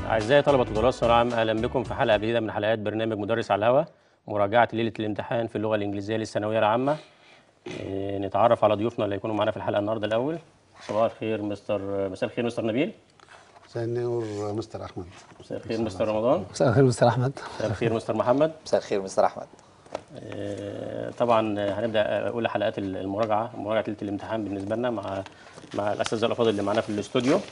أعزائي طلبة الدراسة العام أهلا بكم في حلقة جديدة من حلقات برنامج مدرس على الهواء مراجعة ليلة الامتحان في اللغة الإنجليزية للثانوية العامة إيه، نتعرف على ضيوفنا اللي هيكونوا معانا في الحلقة النهاردة الأول صباح الخير مستر مساء الخير مستر نبيل مساء النور مستر احمد مساء الخير مستر رمضان مساء الخير مستر احمد مساء الخير مستر محمد مساء الخير مستر احمد إيه، طبعا هنبدا اولى حلقات المراجعه مراجعه ليله الامتحان بالنسبه لنا مع مع الاساتذه الافاضل اللي معانا في الاستوديو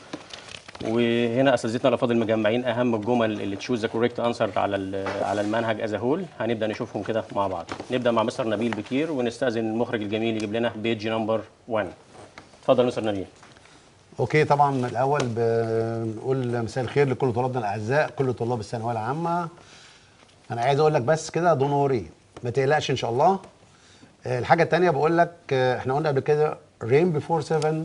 وهنا اساتذتنا الافاضل مجمعين اهم الجمل اللي تشوز ذا كوريكت انسر على ال- على المنهج از هول هنبدا نشوفهم كده مع بعض نبدا مع مستر نبيل بكير ونستاذن المخرج الجميل يجيب لنا بيج نمبر 1 اتفضل مستر نبيل اوكي طبعا الاول بنقول مساء الخير لكل طلابنا الاعزاء كل طلاب الثانويه العامه انا عايز اقول لك بس كده دون وري ما تقلقش ان شاء الله آه، الحاجه الثانيه بقول لك آه، احنا قلنا قبل كده رين بيفور 7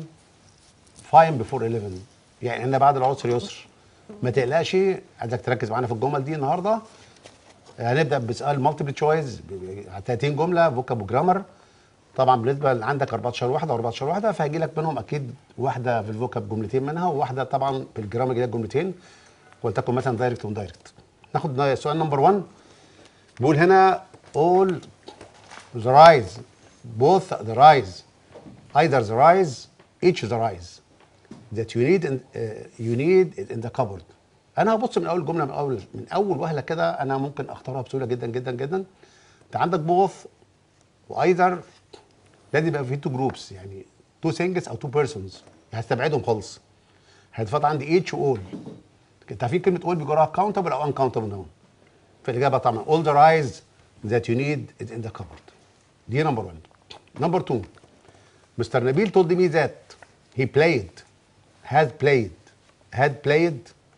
فاين بيفور 11 يعني ان بعد العسر يسر ما تقلقش عايزك تركز معانا في الجمل دي النهارده هنبدا بسؤال مالتيبل تشويس 30 جمله فوكاب وجرامر طبعا بالنسبه اللي عندك 14 واحده و14 واحده فهيجي لك منهم اكيد واحده في الفوكاب جملتين منها وواحده طبعا في الجرامر يجي لك جملتين ولتكن مثلا دايركت وندايركت ناخد سؤال نمبر 1 بيقول هنا all the rise both the rise either the rise each the rise that you need in, uh, you need it in the cupboard انا هبص من اول جمله من اول من اول وهله كده انا ممكن اختارها بسهوله جدا جدا جدا انت عندك both وايذر لازم يبقى في تو جروبس يعني تو سينجلز او تو بيرسونز هستبعدهم خالص هيتفضل عندي ايتش واول انت عارفين كلمه اول بيجي وراها كاونتبل او ان كاونتبل نون فالاجابه طبعا all the rise that you need is in the cupboard دي نمبر 1 نمبر 2 مستر نبيل told me that he played had played had played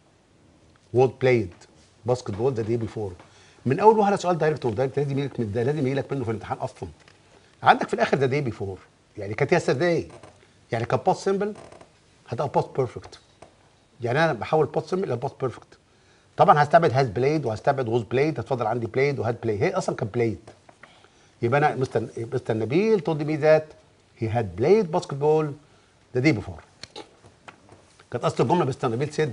would played basketball the day before من اول وهله سؤال دايركت ودايركت لازم يجيلك من ده لازم يجيلك منه في الامتحان اصلا عندك في الاخر ذا داي بيفور يعني كانت يسترداي يعني كان باست سيمبل هتبقى باست بيرفكت يعني انا بحول باست سيمبل الى باست بيرفكت طبعا هستبعد هاز بلايد وهستبعد ووز بلايد هتفضل عندي بلايد وهاد بلاي هي اصلا كانت بلايد يبقى انا مستر مستر نبيل told me that he had played basketball the day before كانت اصل الجمله مستر نبيل سيد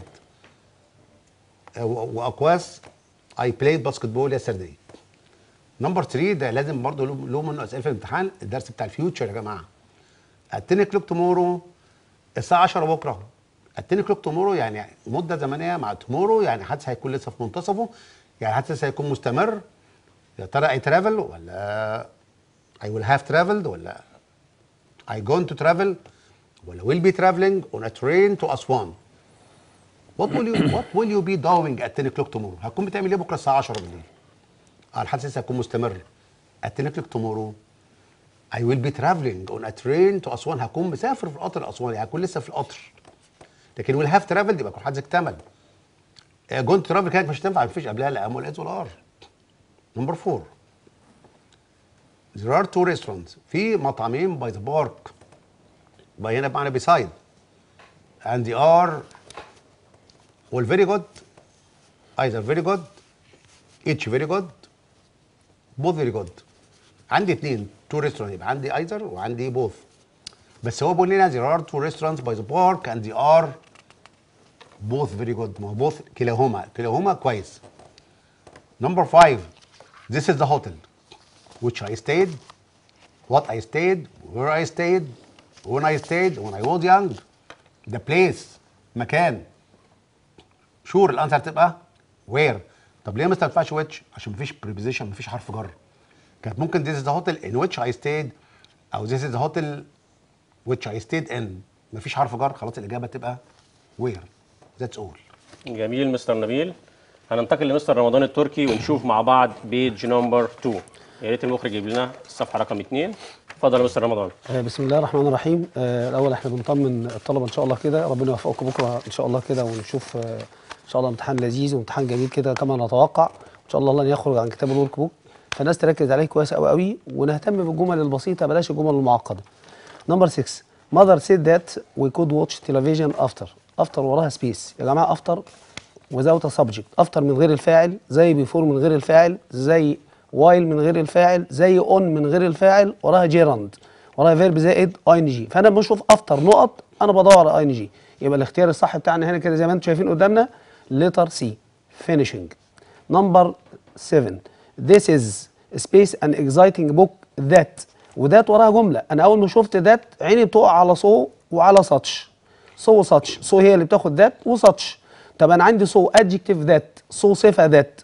واقواس I played basketball yesterday نمبر 3 ده لازم برضه له له منه اسئله في الامتحان الدرس بتاع الفيوتشر يا جماعه التني كلوك تومورو الساعه 10 بكره التني كلوك تومورو يعني مده زمنيه مع تومورو يعني حدث هيكون لسه في منتصفه يعني حدث هيكون مستمر يا ترى اي ترافل ولا I will have traveled ولا I going to travel ولا will be traveling on a train to Aswan what will you what will you be doing at 10 o'clock tomorrow هتكون بتعمل ايه بكره الساعه 10 بالليل اه الحدث لسه هيكون مستمر at 10 o'clock tomorrow I will be traveling on a train to أسوان هكون مسافر في القطر لأسوان يعني هكون لسه في القطر لكن will have traveled يبقى يكون حدث اكتمل جون ترافل كانت مش هتنفع مفيش قبلها لا ام ولا اس ولا ار نمبر 4 there are two restaurants في مطعمين by the park by هنا بمعنى beside and they are all very good either very good each very good both very good عندي اثنين تو ريستورانت يبقى عندي ايزر وعندي بوث بس هو بيقول لنا there are two restaurants by the park and they are both very good ما هو both كلاهما كلاهما كويس number five this is the hotel which I stayed what I stayed where I stayed when I stayed when I was young the place مكان شور الانسر تبقى وير طب ليه ما ينفعش ويتش عشان مفيش بريبوزيشن مفيش حرف جر كانت ممكن this is the hotel in which I stayed او this is the hotel which I stayed in مفيش حرف جر خلاص الاجابه تبقى وير ذاتس اول جميل مستر نبيل هننتقل لمستر رمضان التركي ونشوف مع بعض بيج نمبر 2 يا ريت المخرج يجيب لنا الصفحه رقم 2 اتفضل يا مستر رمضان آه، بسم الله الرحمن الرحيم آه، الاول احنا بنطمن الطلبه ان شاء الله كده ربنا يوفقكم بكره ان شاء الله كده ونشوف آه، ان شاء الله امتحان لذيذ وامتحان جميل كده كما نتوقع ان شاء الله لن يخرج عن كتاب الورك بوك فالناس تركز عليه كويس قوي قوي ونهتم بالجمل البسيطه بلاش الجمل المعقده نمبر 6 mother said that we could watch television after after وراها سبيس يا جماعه after without a subject after من غير الفاعل زي before من غير الفاعل زي while من غير الفاعل زي on من غير الفاعل وراها جيراند وراها فيرب زائد اي ان جي فانا بشوف افتر نقط انا بدور على اي ان جي يبقى الاختيار الصح بتاعنا هنا كده زي ما انتم شايفين قدامنا letter C finishing number 7 this is space an exciting book that وذات وراها جمله انا اول ما شفت ذات عيني بتقع على صو وعلى ساتش صو ساتش صو هي اللي بتاخد ذات وساتش طب انا عندي صو ادجكتيف ذات صو صفه ذات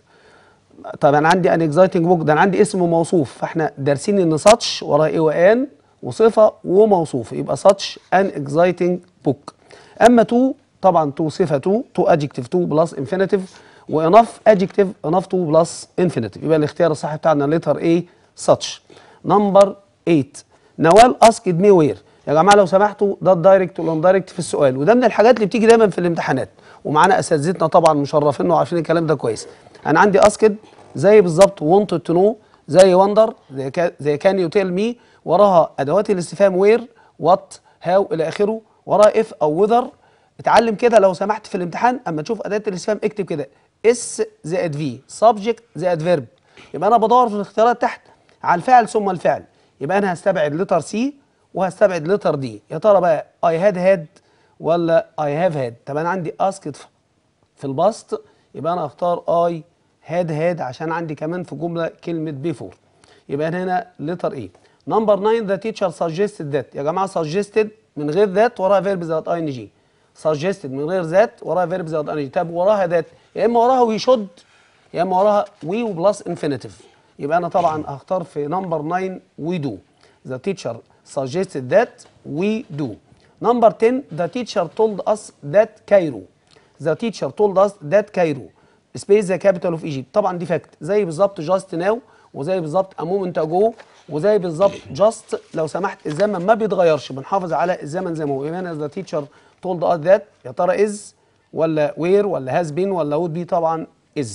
طب انا عندي ان اكزايتنج بوك ده انا عندي اسم موصوف فاحنا دارسين ان ساتش وراه ايه وان وصفه وموصوف يبقى ساتش ان اكزايتنج بوك اما تو طبعا تو صفه تو تو ادجكتيف تو بلس انفينيتيف وانف ادجكتيف انف تو بلس انفينيتيف يبقى الاختيار الصح بتاعنا ليتر ايه ساتش نمبر 8 نوال اسكد مي وير يا جماعه لو سمحتوا ده الدايركت والاندايركت في السؤال وده من الحاجات اللي بتيجي دايما في الامتحانات ومعانا اساتذتنا طبعا مشرفين وعارفين الكلام ده كويس انا عندي اسكد زي بالظبط wanted to know زي وندر زي كا زي كان يو تيل مي وراها ادوات الاستفهام وير وات هاو الى اخره وراها اف او وذر اتعلم كده لو سمحت في الامتحان اما تشوف اداه الاستفهام اكتب كده اس زائد في سبجكت زائد فيرب يبقى انا بدور في الاختيارات تحت على الفعل ثم الفعل يبقى انا هستبعد لتر سي وهستبعد لتر دي يا ترى بقى اي هاد هاد ولا اي هاف هاد طب انا عندي اسكت في البسط يبقى انا اختار اي هاد هاد عشان عندي كمان في جمله كلمه بيفور يبقى أنا هنا لتر ايه نمبر 9 ذا تيتشر suggested that يا جماعه suggested من غير ذات وراها فيرب زائد اي ان جي suggested من غير ذات وراها فيرب زائد اي ان جي طب وراها ذات يا اما وراها وي شود يا اما وراها وي وبلس انفينيتيف يبقى انا طبعا هختار في نمبر 9 وي دو ذا تيتشر suggested that we do number 10 the teacher told us that Cairo the teacher told us that Cairo space the capital of Egypt طبعا دي فاكت زي بالظبط just now وزي بالظبط a moment ago وزي بالظبط just لو سمحت الزمن ما بيتغيرش بنحافظ على الزمن زي ما هو يبقى هنا the teacher told us that يا ترى is ولا where ولا has been ولا would be طبعا is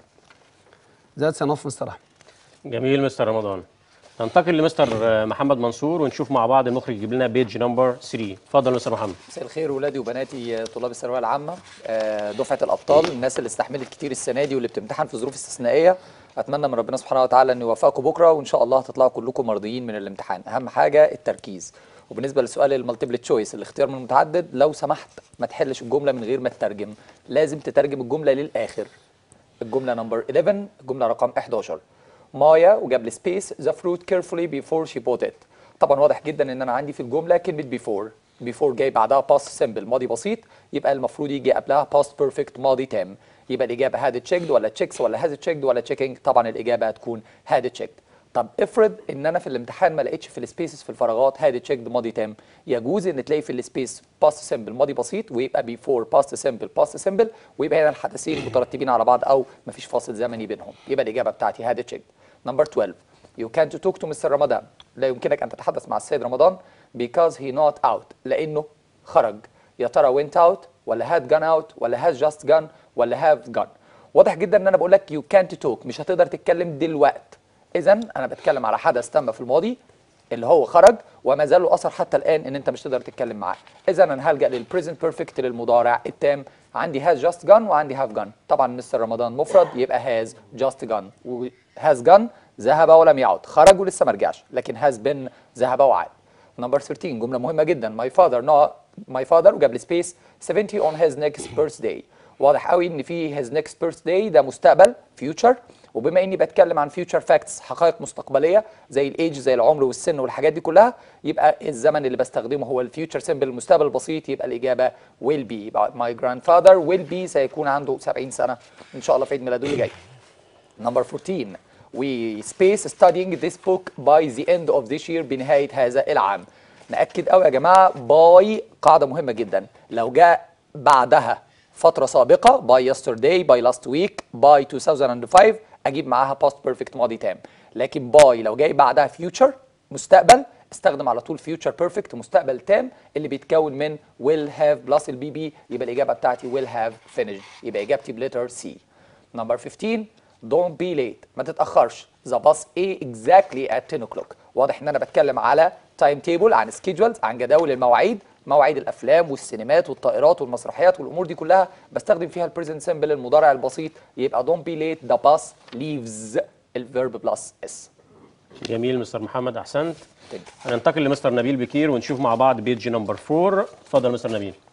that's enough مستر احمد جميل مستر رمضان ننتقل لمستر آه، محمد منصور ونشوف مع بعض المخرج يجيب لنا بيج نمبر 3 اتفضل مستر محمد مساء الخير ولادي وبناتي طلاب الثانويه العامه آه، دفعه الابطال الناس اللي استحملت كتير السنه دي واللي بتمتحن في ظروف استثنائيه اتمنى من ربنا سبحانه وتعالى انه يوفقكم بكره وان شاء الله هتطلعوا كلكم مرضيين من الامتحان اهم حاجه التركيز وبالنسبه لسؤال المالتيبل تشويس الاختيار من المتعدد لو سمحت ما تحلش الجمله من غير ما تترجم لازم تترجم الجمله للاخر الجمله نمبر 11 الجمله رقم 11 مايا وجاب لي سبيس ذا فروت كيرفولي بيفور شي بوت ات طبعا واضح جدا ان انا عندي في الجمله كلمه بيفور بيفور جاي بعدها باست سيمبل ماضي بسيط يبقى المفروض يجي قبلها باست بيرفكت ماضي تام يبقى الاجابه هاد تشيكد ولا تشيكس ولا هاز تشيكد ولا تشيكينج طبعا الاجابه هتكون هاد تشيكد طب افرض ان انا في الامتحان ما لقيتش في السبيسز في الفراغات هاد تشيكد ماضي تام يجوز ان تلاقي في السبيس باست سيمبل ماضي بسيط ويبقى بيفور باست سيمبل باست سيمبل ويبقى هنا الحدثين مترتبين على بعض او مفيش فاصل زمني بينهم يبقى الاجابه بتاعتي هاد تشيكد نمبر 12 you can't talk to Mr. رمضان لا يمكنك ان تتحدث مع السيد رمضان because he not out لانه خرج يا ترى went out ولا had gone out ولا has just gone ولا have gone واضح جدا ان انا بقول لك you can't talk مش هتقدر تتكلم دلوقت اذا انا بتكلم على حدث تم في الماضي اللي هو خرج وما زال له اثر حتى الان ان انت مش تقدر تتكلم معاه اذا انا هلجا للبريزنت بيرفكت للمضارع التام عندي has just gone وعندي have gone طبعا مستر رمضان مفرد يبقى has just gone و has gone ذهب ولم يعد خرج ولسه ما رجعش لكن has been ذهب وعاد نمبر 13 جمله مهمه جدا my father no my father وجاب لي سبيس 70 on his next birthday واضح قوي ان في his next birthday ده مستقبل future وبما اني بتكلم عن future facts حقائق مستقبليه زي الايج زي العمر والسن والحاجات دي كلها يبقى الزمن اللي بستخدمه هو الفيوتشر سيمبل المستقبل البسيط يبقى الاجابه will be يبقى my grandfather will be سيكون عنده 70 سنه ان شاء الله في عيد ميلاده اللي جاي نمبر 14 we space studying this book by the end of this year بنهايه هذا العام ناكد قوي يا جماعه باي قاعده مهمه جدا لو جاء بعدها فتره سابقه by yesterday by last week by 2005 اجيب معاها past perfect ماضي تام لكن باي لو جاي بعدها future مستقبل استخدم على طول future perfect مستقبل تام اللي بيتكون من will have plus البي بي يبقى الاجابه بتاعتي will have finished يبقى اجابتي بلتر سي نمبر 15 don't be late ما تتاخرش the bus a exactly at 10 o'clock واضح ان انا بتكلم على تايم تيبل عن schedules عن جداول المواعيد مواعيد الافلام والسينمات والطائرات والمسرحيات والامور دي كلها بستخدم فيها البريزنت سيمبل المضارع البسيط يبقى don't be late the bus leaves الفيرب بلس اس جميل مستر محمد احسنت Thank هننتقل لمستر نبيل بكير ونشوف مع بعض بيج نمبر 4 اتفضل مستر نبيل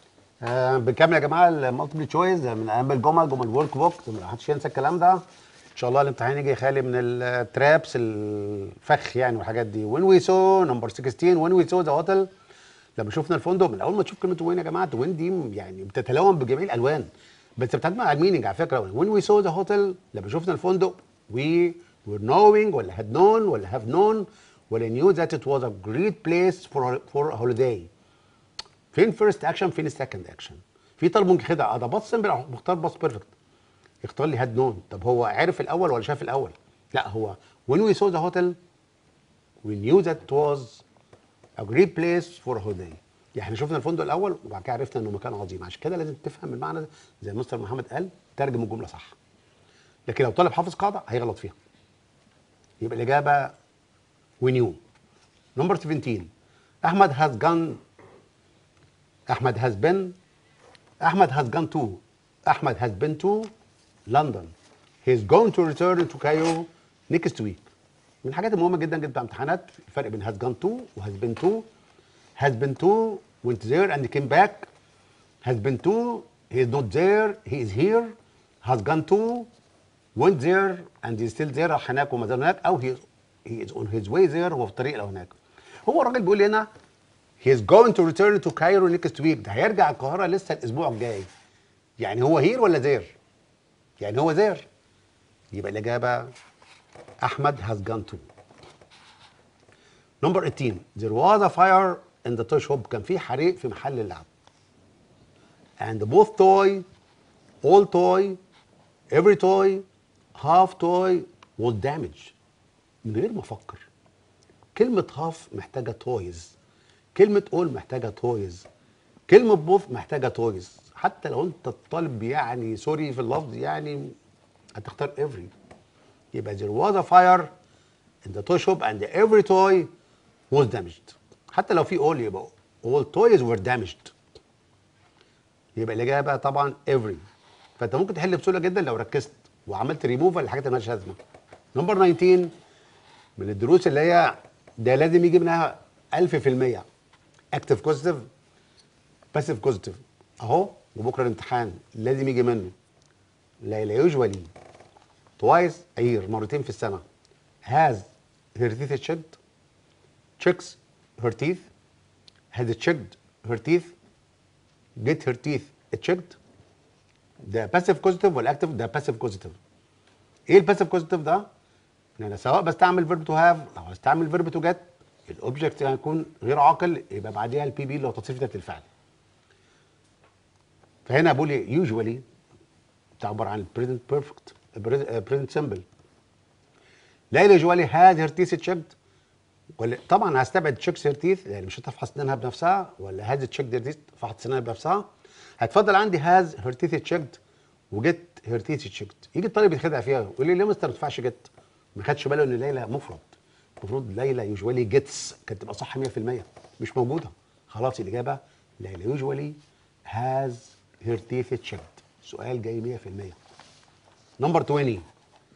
آه بنكمل يا جماعه المالتيبل تشويس من اهم الجمل جمل ورك بوك ما حدش ينسى الكلام ده ان شاء الله الامتحان يجي خالي من الترابس الفخ يعني والحاجات دي وين وي سو نمبر 16 وين وي سو ذا هوتل لما شفنا الفندق من اول ما تشوف كلمه وين يا جماعه وين دي يعني بتتلون بجميع الالوان بس بتعتمد على الميننج على فكره وين وي سو ذا هوتل لما شفنا الفندق وي were knowing ولا had known ولا have known ولا knew that it was a great place for for a holiday فين فيرست اكشن فين السكند اكشن في طالب ممكن كده اه ده باص سمبل اهو مختار باص بيرفكت اختار لي هاد نون طب هو عرف الاول ولا شاف الاول لا هو when we saw the hotel we knew that it was a great place for a holiday يعني احنا شفنا الفندق الاول وبعد كده عرفنا انه مكان عظيم عشان كده لازم تفهم المعنى ده زي مستر محمد قال ترجم الجمله صح لكن لو طالب حافظ قاعده هيغلط فيها يبقى الاجابه we knew number 17 احمد has gone احمد has been احمد has gone to احمد has been to London he is going to return to Cairo next week من الحاجات المهمه جدا جدا بتاع امتحانات الفرق بين has gone to و has been to has been to went there and came back has been to he is not there he is here has gone to went there and he is still there راح هناك وما زال هناك او he is, he is on his way there هو في الطريق لو هناك هو الراجل بيقول لي هنا he is going to return to Cairo next week ده هيرجع القاهرة لسه الأسبوع الجاي يعني هو هير ولا زير؟ يعني هو زير يبقى الإجابة أحمد has gone to number 18 there was a fire in the toy shop كان في حريق في محل اللعب and both toy all toy every toy half toy was damaged من غير ما افكر كلمة هاف محتاجة تويز كلمة اول محتاجة تويز كلمة بوث محتاجة تويز حتى لو انت الطالب يعني سوري في اللفظ يعني هتختار every يبقى there was a fire in the toy shop and every toy was damaged حتى لو في all يبقى all toys were damaged يبقى الإجابة طبعا every فأنت ممكن تحل بسهولة جدا لو ركزت وعملت ريموفال للحاجات اللي مالهاش لازمة نمبر 19 من الدروس اللي هي ده لازم يجي منها 1000% اكتف بوزيتيف باسيف بوزيتيف اهو وبكره الامتحان لازم يجي منه ليلى يوجوالي توايس اير مرتين في السنه هاز هير تيث تشيكد checks her teeth has checked her teeth get her teeth checked ده باسيف بوزيتيف ولا اكتف ده باسيف بوزيتيف ايه الباسيف بوزيتيف ده ان انا سواء بستعمل فيرب تو هاف او استعمل فيرب تو جيت الاوبجكت هيكون غير عاقل يبقى بعديها البي بي اللي هو تصريف ذات الفعل فهنا بقول يوجوالي تعبر عن البريزنت بيرفكت بريزنت سمبل ليلى يوجوالي هاز هير تيث تشيكد ولا طبعا هستبعد تشيكس هير تيث يعني مش هتفحص اسنانها بنفسها ولا هاز تشيك هير تيث فحص اسنانها بنفسها هتفضل عندي هاز هير تيث تشيكد وجيت هير تيث تشيكد يجي الطالب يتخدع فيها يقول لي ليه مستر ما تدفعش جيت ما خدش باله ان ليلى مفرد المفروض ليلى يوجوالي جيتس كانت تبقى صح 100% مش موجوده خلاص الاجابه ليلى يوجوالي هاز هير تيث تشيكد سؤال جاي 100% نمبر 20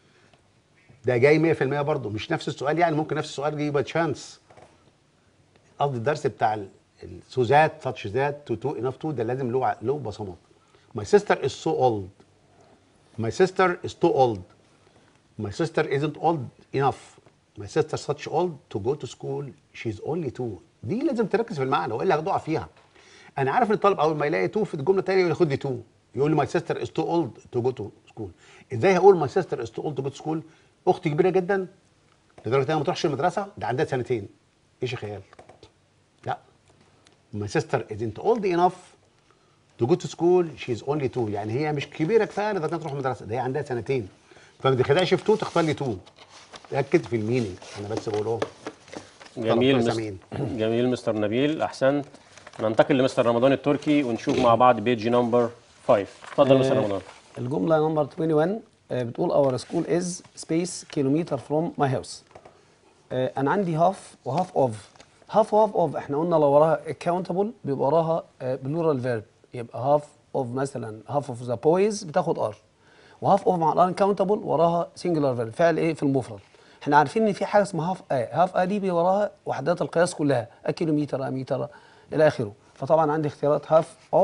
ده جاي 100% برضه مش نفس السؤال يعني ممكن نفس السؤال يبقى تشانس قصدي الدرس بتاع ال- السوزات ساتش ذات تو تو انف تو ده لازم له ع- له بصمات My sister is so old My sister is too old My sister isn't old enough My sister such old to go to school She's only two دي لازم تركز في المعنى والا هتقع فيها انا عارف ان الطالب اول ما يلاقي تو في الجمله الثانيه يقول خد لي تو يقول لي my sister is too old to go to school ازاي هقول my sister is too old to go to school اختي كبيره جدا لدرجه انها ما تروحش المدرسه ده عندها سنتين ايش يا خيال لا my sister isn't old enough to go to school she's only two يعني هي مش كبيره كفايه لدرجه انها تروح المدرسه ده هي عندها سنتين فما تخدعش في تو تختار لي تو ركز في المينينج انا بس بقول اهو جميل طلب مس... سمين. جميل مستر نبيل احسنت ننتقل لمستر رمضان التركي ونشوف مع بعض بيج نمبر 5 اتفضل مستر آه، رمضان الجملة نمبر 21 آه، بتقول our school is space kilometer from my house آه، أنا عندي half وهاف of half وهاف of احنا قلنا لو وراها countable بيبقى وراها بلورال فيرب يبقى half of مثلا half of the boys بتاخد r وهاف of مع الان countable وراها singular verb فعل ايه في المفرد احنا عارفين ان في حاجه اسمها هاف ا هاف ا دي بي وراها وحدات القياس كلها كيلومتر امتر الى اخره فطبعا عندي اختيارات هاف اوف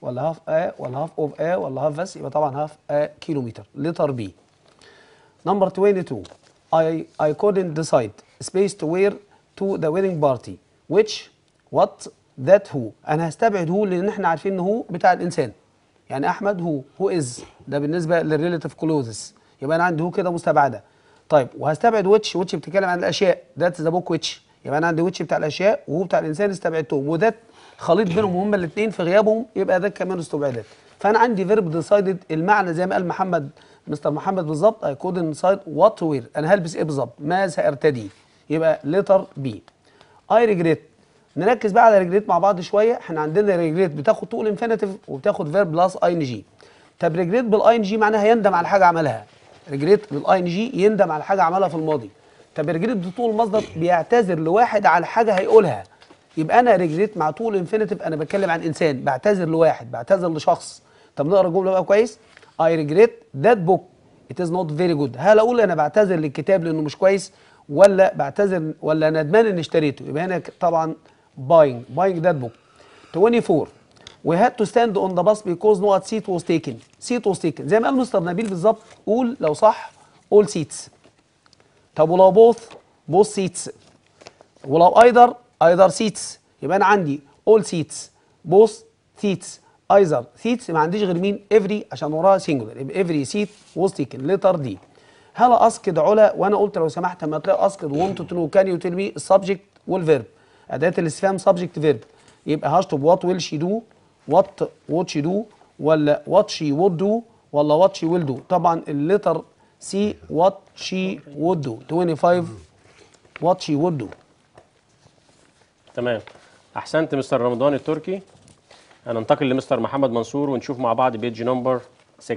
ولا هاف ا ولا هاف اوف ا ولا هاف بس يبقى طبعا هاف ا كيلومتر لتر بي Number 22. I, I couldn't decide space to wear to the wedding party. Which, what, that who. أنا هستبعد هو لأن احنا عارفين إن هو بتاع الإنسان. يعني أحمد هو هو is ده بالنسبة للريليتيف كلوزز. يبقى أنا عندي هو كده مستبعدة. طيب وهستبعد which which بتتكلم عن الأشياء. That's the book which. يبقى أنا عندي which بتاع الأشياء وهو بتاع الإنسان استبعدتهم. وده خليط بينهم هما الاثنين في غيابهم يبقى ده كمان استبعادات. فأنا عندي فيرب ديسايدد المعنى زي ما قال محمد مستر محمد بالظبط I couldn't decide what to wear انا هلبس ايه بالظبط ما سارتدي يبقى لتر بي I regret نركز بقى على ريجريت مع بعض شويه احنا عندنا ريجريت بتاخد طول انفينيتيف وبتاخد فيرب بلس اي ان جي طب ريجريت بالاي ان جي معناها يندم على حاجه عملها ريجريت بالاي ان جي يندم على حاجه عملها في الماضي طب ريجريت بطول مصدر بيعتذر لواحد على حاجه هيقولها يبقى انا ريجريت مع طول انفينيتيف انا بتكلم عن انسان بعتذر لواحد بعتذر لشخص طب نقرا الجمله بقى كويس I regret that book it is not very good هل اقول انا بعتذر للكتاب لانه مش كويس ولا بعتذر ولا ندمان اني اشتريته يبقى هنا ك- طبعا buying buying that book 24 we had to stand on the bus because no seat was taken seat was taken زي ما قال مستر نبيل بالظبط قول لو صح all seats طب ولو both both seats ولو either either seats يبقى انا عندي all seats both seats either seats ما عنديش غير مين every عشان وراها singular يبقى every seat was taken letter D هل اسكت علا وانا قلت لو سمحت لما تلاقي اسكت want to know can you tell me السبجكت والفيرب اداه الاستفهام subject verb يبقى هشطب what will she do what would she do ولا what she would do ولا what she will do طبعا الليتر C what she would do 25 what she would do تمام احسنت مستر رمضان التركي هننتقل لمستر محمد منصور ونشوف مع بعض بيج نمبر 6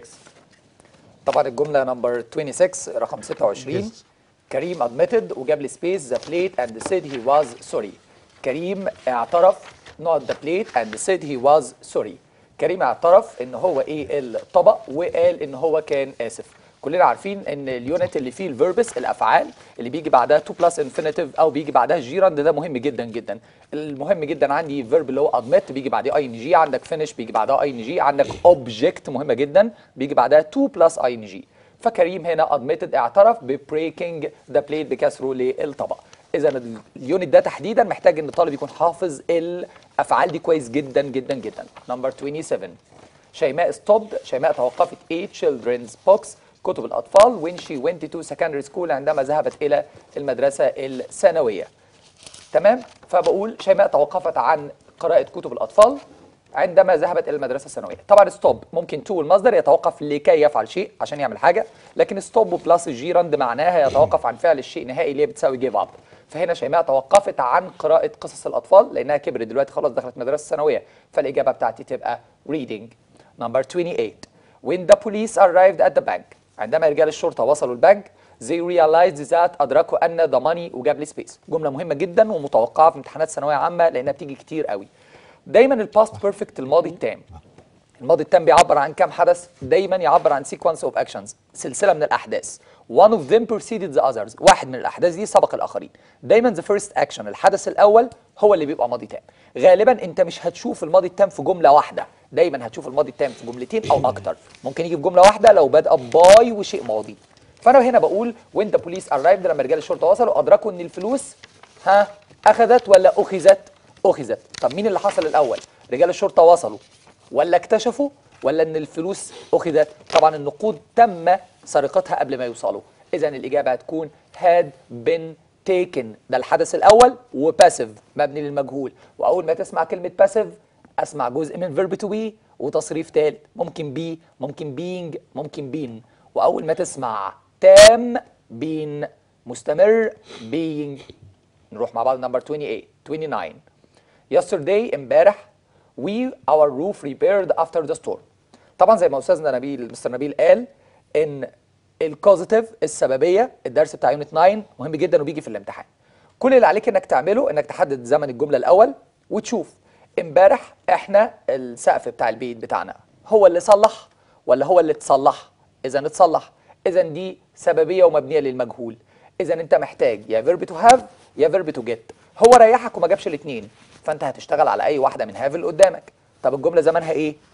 طبعا الجمله نمبر 26 رقم 26 كريم admitted وجاب لي سبيس ذا بليت اند said he was sorry كريم اعترف not the plate and said he was sorry كريم اعترف ان هو ايه الطبق وقال ان هو كان اسف كلنا عارفين ان اليونت اللي فيه الفيربس الافعال اللي بيجي بعدها تو بلس انفينيتيف او بيجي بعدها جيراند ده مهم جدا جدا المهم جدا عندي فيرب اللي هو ادمت بيجي بعديه اي ان جي عندك فينيش بيجي بعدها اي ان جي عندك اوبجكت مهمه جدا بيجي بعدها تو بلس اي ان جي فكريم هنا admitted اعترف ببريكنج ذا بليت بكسره للطبق اذا اليونت ده تحديدا محتاج ان الطالب يكون حافظ الافعال دي كويس جدا جدا جدا نمبر 27 شيماء ستوبد شيماء توقفت a children's books كتب الأطفال when she went to secondary school عندما ذهبت إلى المدرسة الثانوية تمام فبقول شيماء توقفت عن قراءة كتب الأطفال عندما ذهبت إلى المدرسة الثانوية طبعا ستوب ممكن تو المصدر يتوقف لكي يفعل شيء عشان يعمل حاجة لكن ستوب بلس جيراند معناها يتوقف عن فعل الشيء نهائي اللي هي بتساوي جيف اب فهنا شيماء توقفت عن قراءة قصص الأطفال لأنها كبرت دلوقتي خلاص دخلت مدرسة ثانوية فالإجابة بتاعتي تبقى reading number 28 when the police arrived at the bank عندما رجال الشرطة وصلوا البنك they realized that أدركوا أن the money وجاب لي سبيس جملة مهمة جدا ومتوقعة في امتحانات ثانوية عامة لأنها بتيجي كتير قوي دايما الباست بيرفكت الماضي التام الماضي التام بيعبر عن كام حدث دايما يعبر عن sequence of actions سلسله من الاحداث one of them preceded the others واحد من الاحداث دي سبق الاخرين دايما the first action الحدث الاول هو اللي بيبقى ماضي تام غالبا انت مش هتشوف الماضي التام في جمله واحده دايما هتشوف الماضي التام في جملتين او اكتر ممكن يجي في جمله واحده لو بادئه باي وشيء ماضي فانا هنا بقول when the police arrived لما رجال الشرطه وصلوا ادركوا ان الفلوس ها اخذت ولا اخذت اخذت طب مين اللي حصل الاول رجال الشرطه وصلوا ولا اكتشفوا ولا ان الفلوس اخذت طبعا النقود تم سرقتها قبل ما يوصلوا اذا الاجابه هتكون had been taken ده الحدث الاول وباسيف مبني للمجهول واول ما تسمع كلمه باسيف اسمع جزء من فيرب تو بي وتصريف ثالث ممكن بي ممكن being ممكن بين واول ما تسمع تام بين مستمر being نروح مع بعض نمبر 28 29 yesterday امبارح we our roof repaired after the storm طبعا زي ما استاذنا نبيل مستر نبيل قال ان الكوزيتيف السببيه الدرس بتاع يونت 9 مهم جدا وبيجي في الامتحان كل اللي عليك انك تعمله انك تحدد زمن الجمله الاول وتشوف امبارح احنا السقف بتاع البيت بتاعنا هو اللي صلح ولا هو اللي اتصلح اذا اتصلح اذا دي سببيه ومبنيه للمجهول اذا انت محتاج يا فيرب تو هاف يا فيرب تو جيت هو ريحك وما جابش الاثنين فانت هتشتغل على اي واحده من هاف اللي قدامك طب الجمله زمانها ايه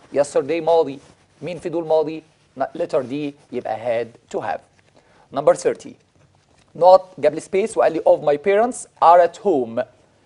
yesterday ماضي مين في دول ماضي letter D يبقى had to have number 30 not جاب لي سبيس وقال لي of my parents are at home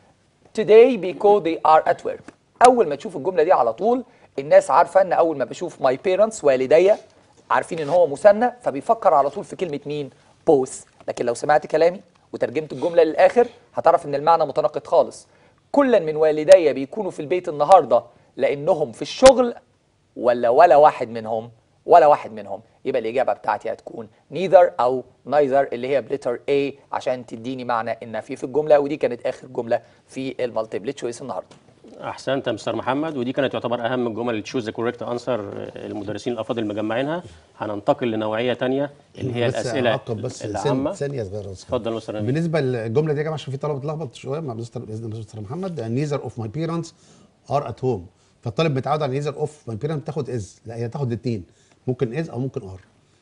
today because they are at work اول ما تشوف الجمله دي على طول الناس عارفه ان اول ما بشوف my parents والدي عارفين ان هو مثنى فبيفكر على طول في كلمه مين both لكن لو سمعت كلامي وترجمت الجمله للاخر هتعرف ان المعنى متناقض خالص كلا من والدي بيكونوا في البيت النهارده لانهم في الشغل ولا ولا واحد منهم ولا واحد منهم يبقى الإجابة بتاعتي هتكون neither أو neither اللي هي بلتر A عشان تديني معنى النفي في الجملة ودي كانت آخر جملة في المالتيبل تشويس النهاردة احسنت يا مستر محمد ودي كانت تعتبر اهم الجمل اللي تشوز ذا كوريكت انسر المدرسين الافاضل مجمعينها هننتقل لنوعيه تانية اللي هي بس الاسئله أعقب بس العامه ثانية- ثانيه صغيره بس اتفضل يا مستر نبيل بالنسبه للجمله دي يا جماعه عشان في طلبه اتلخبط شويه مع مستر مستر محمد نيزر اوف ماي بيرنتس ار ات هوم فالطالب متعود على نيزر اوف ماي بيرنت تاخد از لا هي تاخد الاثنين ممكن از او ممكن ار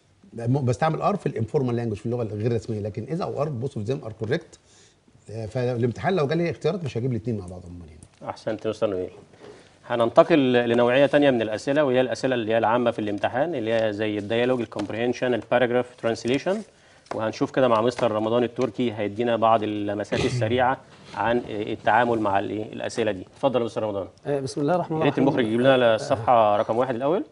بستعمل ار في الانفورمال لانجوج في اللغه الغير الرسميه لكن از او ار بوث اوف ذيم ار كوريكت فالامتحان لو جالي اختيارات مش هجيب الاثنين مع بعض هم يعني احسنت يا مستر نبيل هننتقل لنوعيه تانية من الاسئله وهي الاسئله اللي هي العامه في الامتحان اللي هي زي الديالوج الكومبريهنشن الباراجراف ترانسليشن وهنشوف كده مع مستر رمضان التركي هيدينا بعض اللمسات السريعه عن التعامل مع الايه الاسئله دي اتفضل يا مستر رمضان آه، بسم الله الرحمن يا ريت الرحيم المخرج يجيب لنا الصفحه رقم واحد الاول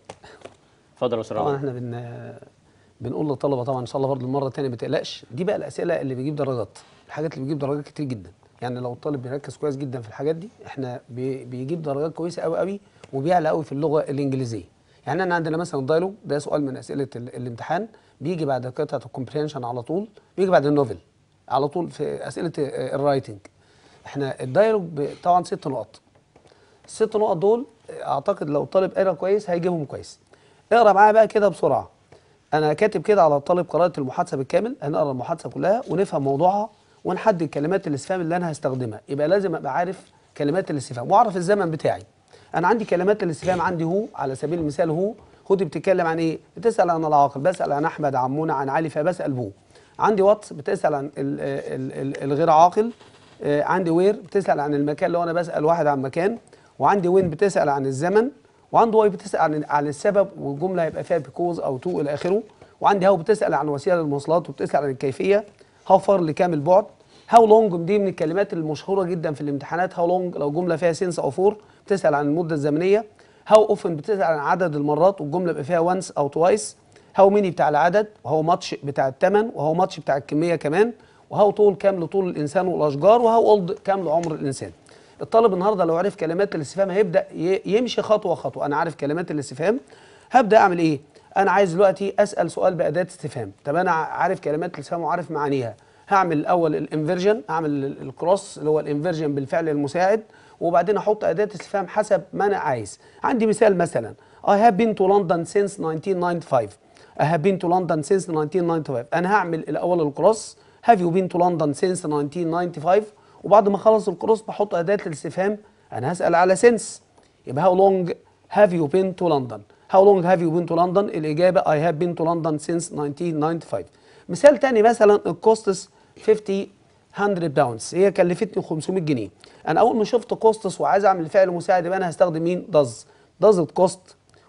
اتفضل يا مستر طبعا رمضان احنا بن بنقول للطلبه طبعا ان شاء الله برضه المره الثانيه ما تقلقش دي بقى الاسئله اللي بيجيب درجات الحاجات اللي بيجيب درجات كتير جدا يعني لو الطالب بيركز كويس جدا في الحاجات دي احنا بي بيجيب درجات كويسه قوي قوي وبيعلى قوي في اللغه الانجليزيه يعني احنا عندنا مثلا الدايلوج ده سؤال من اسئله ال- الامتحان بيجي بعد قطعه الكومبريهنشن على طول بيجي بعد النوفل على طول في اسئله آه، الرايتنج احنا الدايلوج ب- طبعا ست نقط الست نقط دول اعتقد لو الطالب قرا كويس هيجيبهم كويس اقرا معايا بقى كده بسرعه انا كاتب كده على الطالب قراءه المحادثه بالكامل هنقرا المحادثه كلها ونفهم موضوعها ونحدد كلمات الاستفهام اللي انا هستخدمها يبقى لازم ابقى عارف كلمات الاستفهام واعرف الزمن بتاعي انا عندي كلمات الاستفهام عندي هو على سبيل المثال هو خدي بتتكلم عن ايه بتسال عن العاقل بسال عن احمد عن منى عن علي فبسال بو عندي واتس بتسال عن ال ال ال الغير عاقل آه، عندي وير بتسال عن المكان لو انا بسال واحد عن مكان وعندي وين بتسال عن الزمن وعنده واي بتسال عن عن السبب والجمله هيبقى فيها بيكوز او تو الى اخره وعندي هاو بتسال عن وسيله المواصلات وبتسال عن الكيفيه هاو فار لكام البعد هاو لونج دي من الكلمات المشهوره جدا في الامتحانات هاو لونج لو جمله فيها سنس او فور بتسال عن المده الزمنيه هاو اوفن بتسال عن عدد المرات والجمله بيبقى فيها وانس او توايس هاو ميني بتاع العدد وهو ماتش بتاع الثمن وهو ماتش بتاع الكميه كمان وهاو طول كام لطول الانسان والاشجار وهاو اولد كام لعمر الانسان الطالب النهارده لو عرف كلمات الاستفهام هيبدا ي- يمشي خطوه خطوه انا عارف كلمات الاستفهام هبدا اعمل ايه انا عايز دلوقتي اسال سؤال باداه استفهام طب انا عارف كلمات الاستفهام وعارف معانيها هعمل الاول الانفيرجن اعمل ال- الكروس اللي هو الانفيرجن بالفعل المساعد وبعدين احط اداه استفهام حسب ما انا عايز عندي مثال مثلا I have been to London since 1995 I have been to London since 1995 انا هعمل الاول الكروس have you been to London since 1995 وبعد ما اخلص الكروس بحط اداه الاستفهام انا هسال على since يبقى how long have you been to London how long have you been to London الاجابه I have been to London since 1995 مثال تاني مثلا الكوستس 50 100 باوندز هي كلفتني 500 جنيه انا اول ما شفت كوستس وعايز اعمل فعل مساعد يبقى انا هستخدم مين داز داز كوست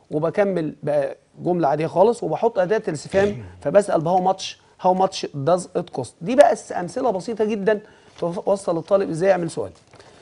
وبكمل بقى جمله عاديه خالص وبحط اداه الاستفهام فبسال بهاو ماتش هاو ماتش داز ات كوست دي بقى امثله بسيطه جدا توصل للطالب ازاي يعمل سؤال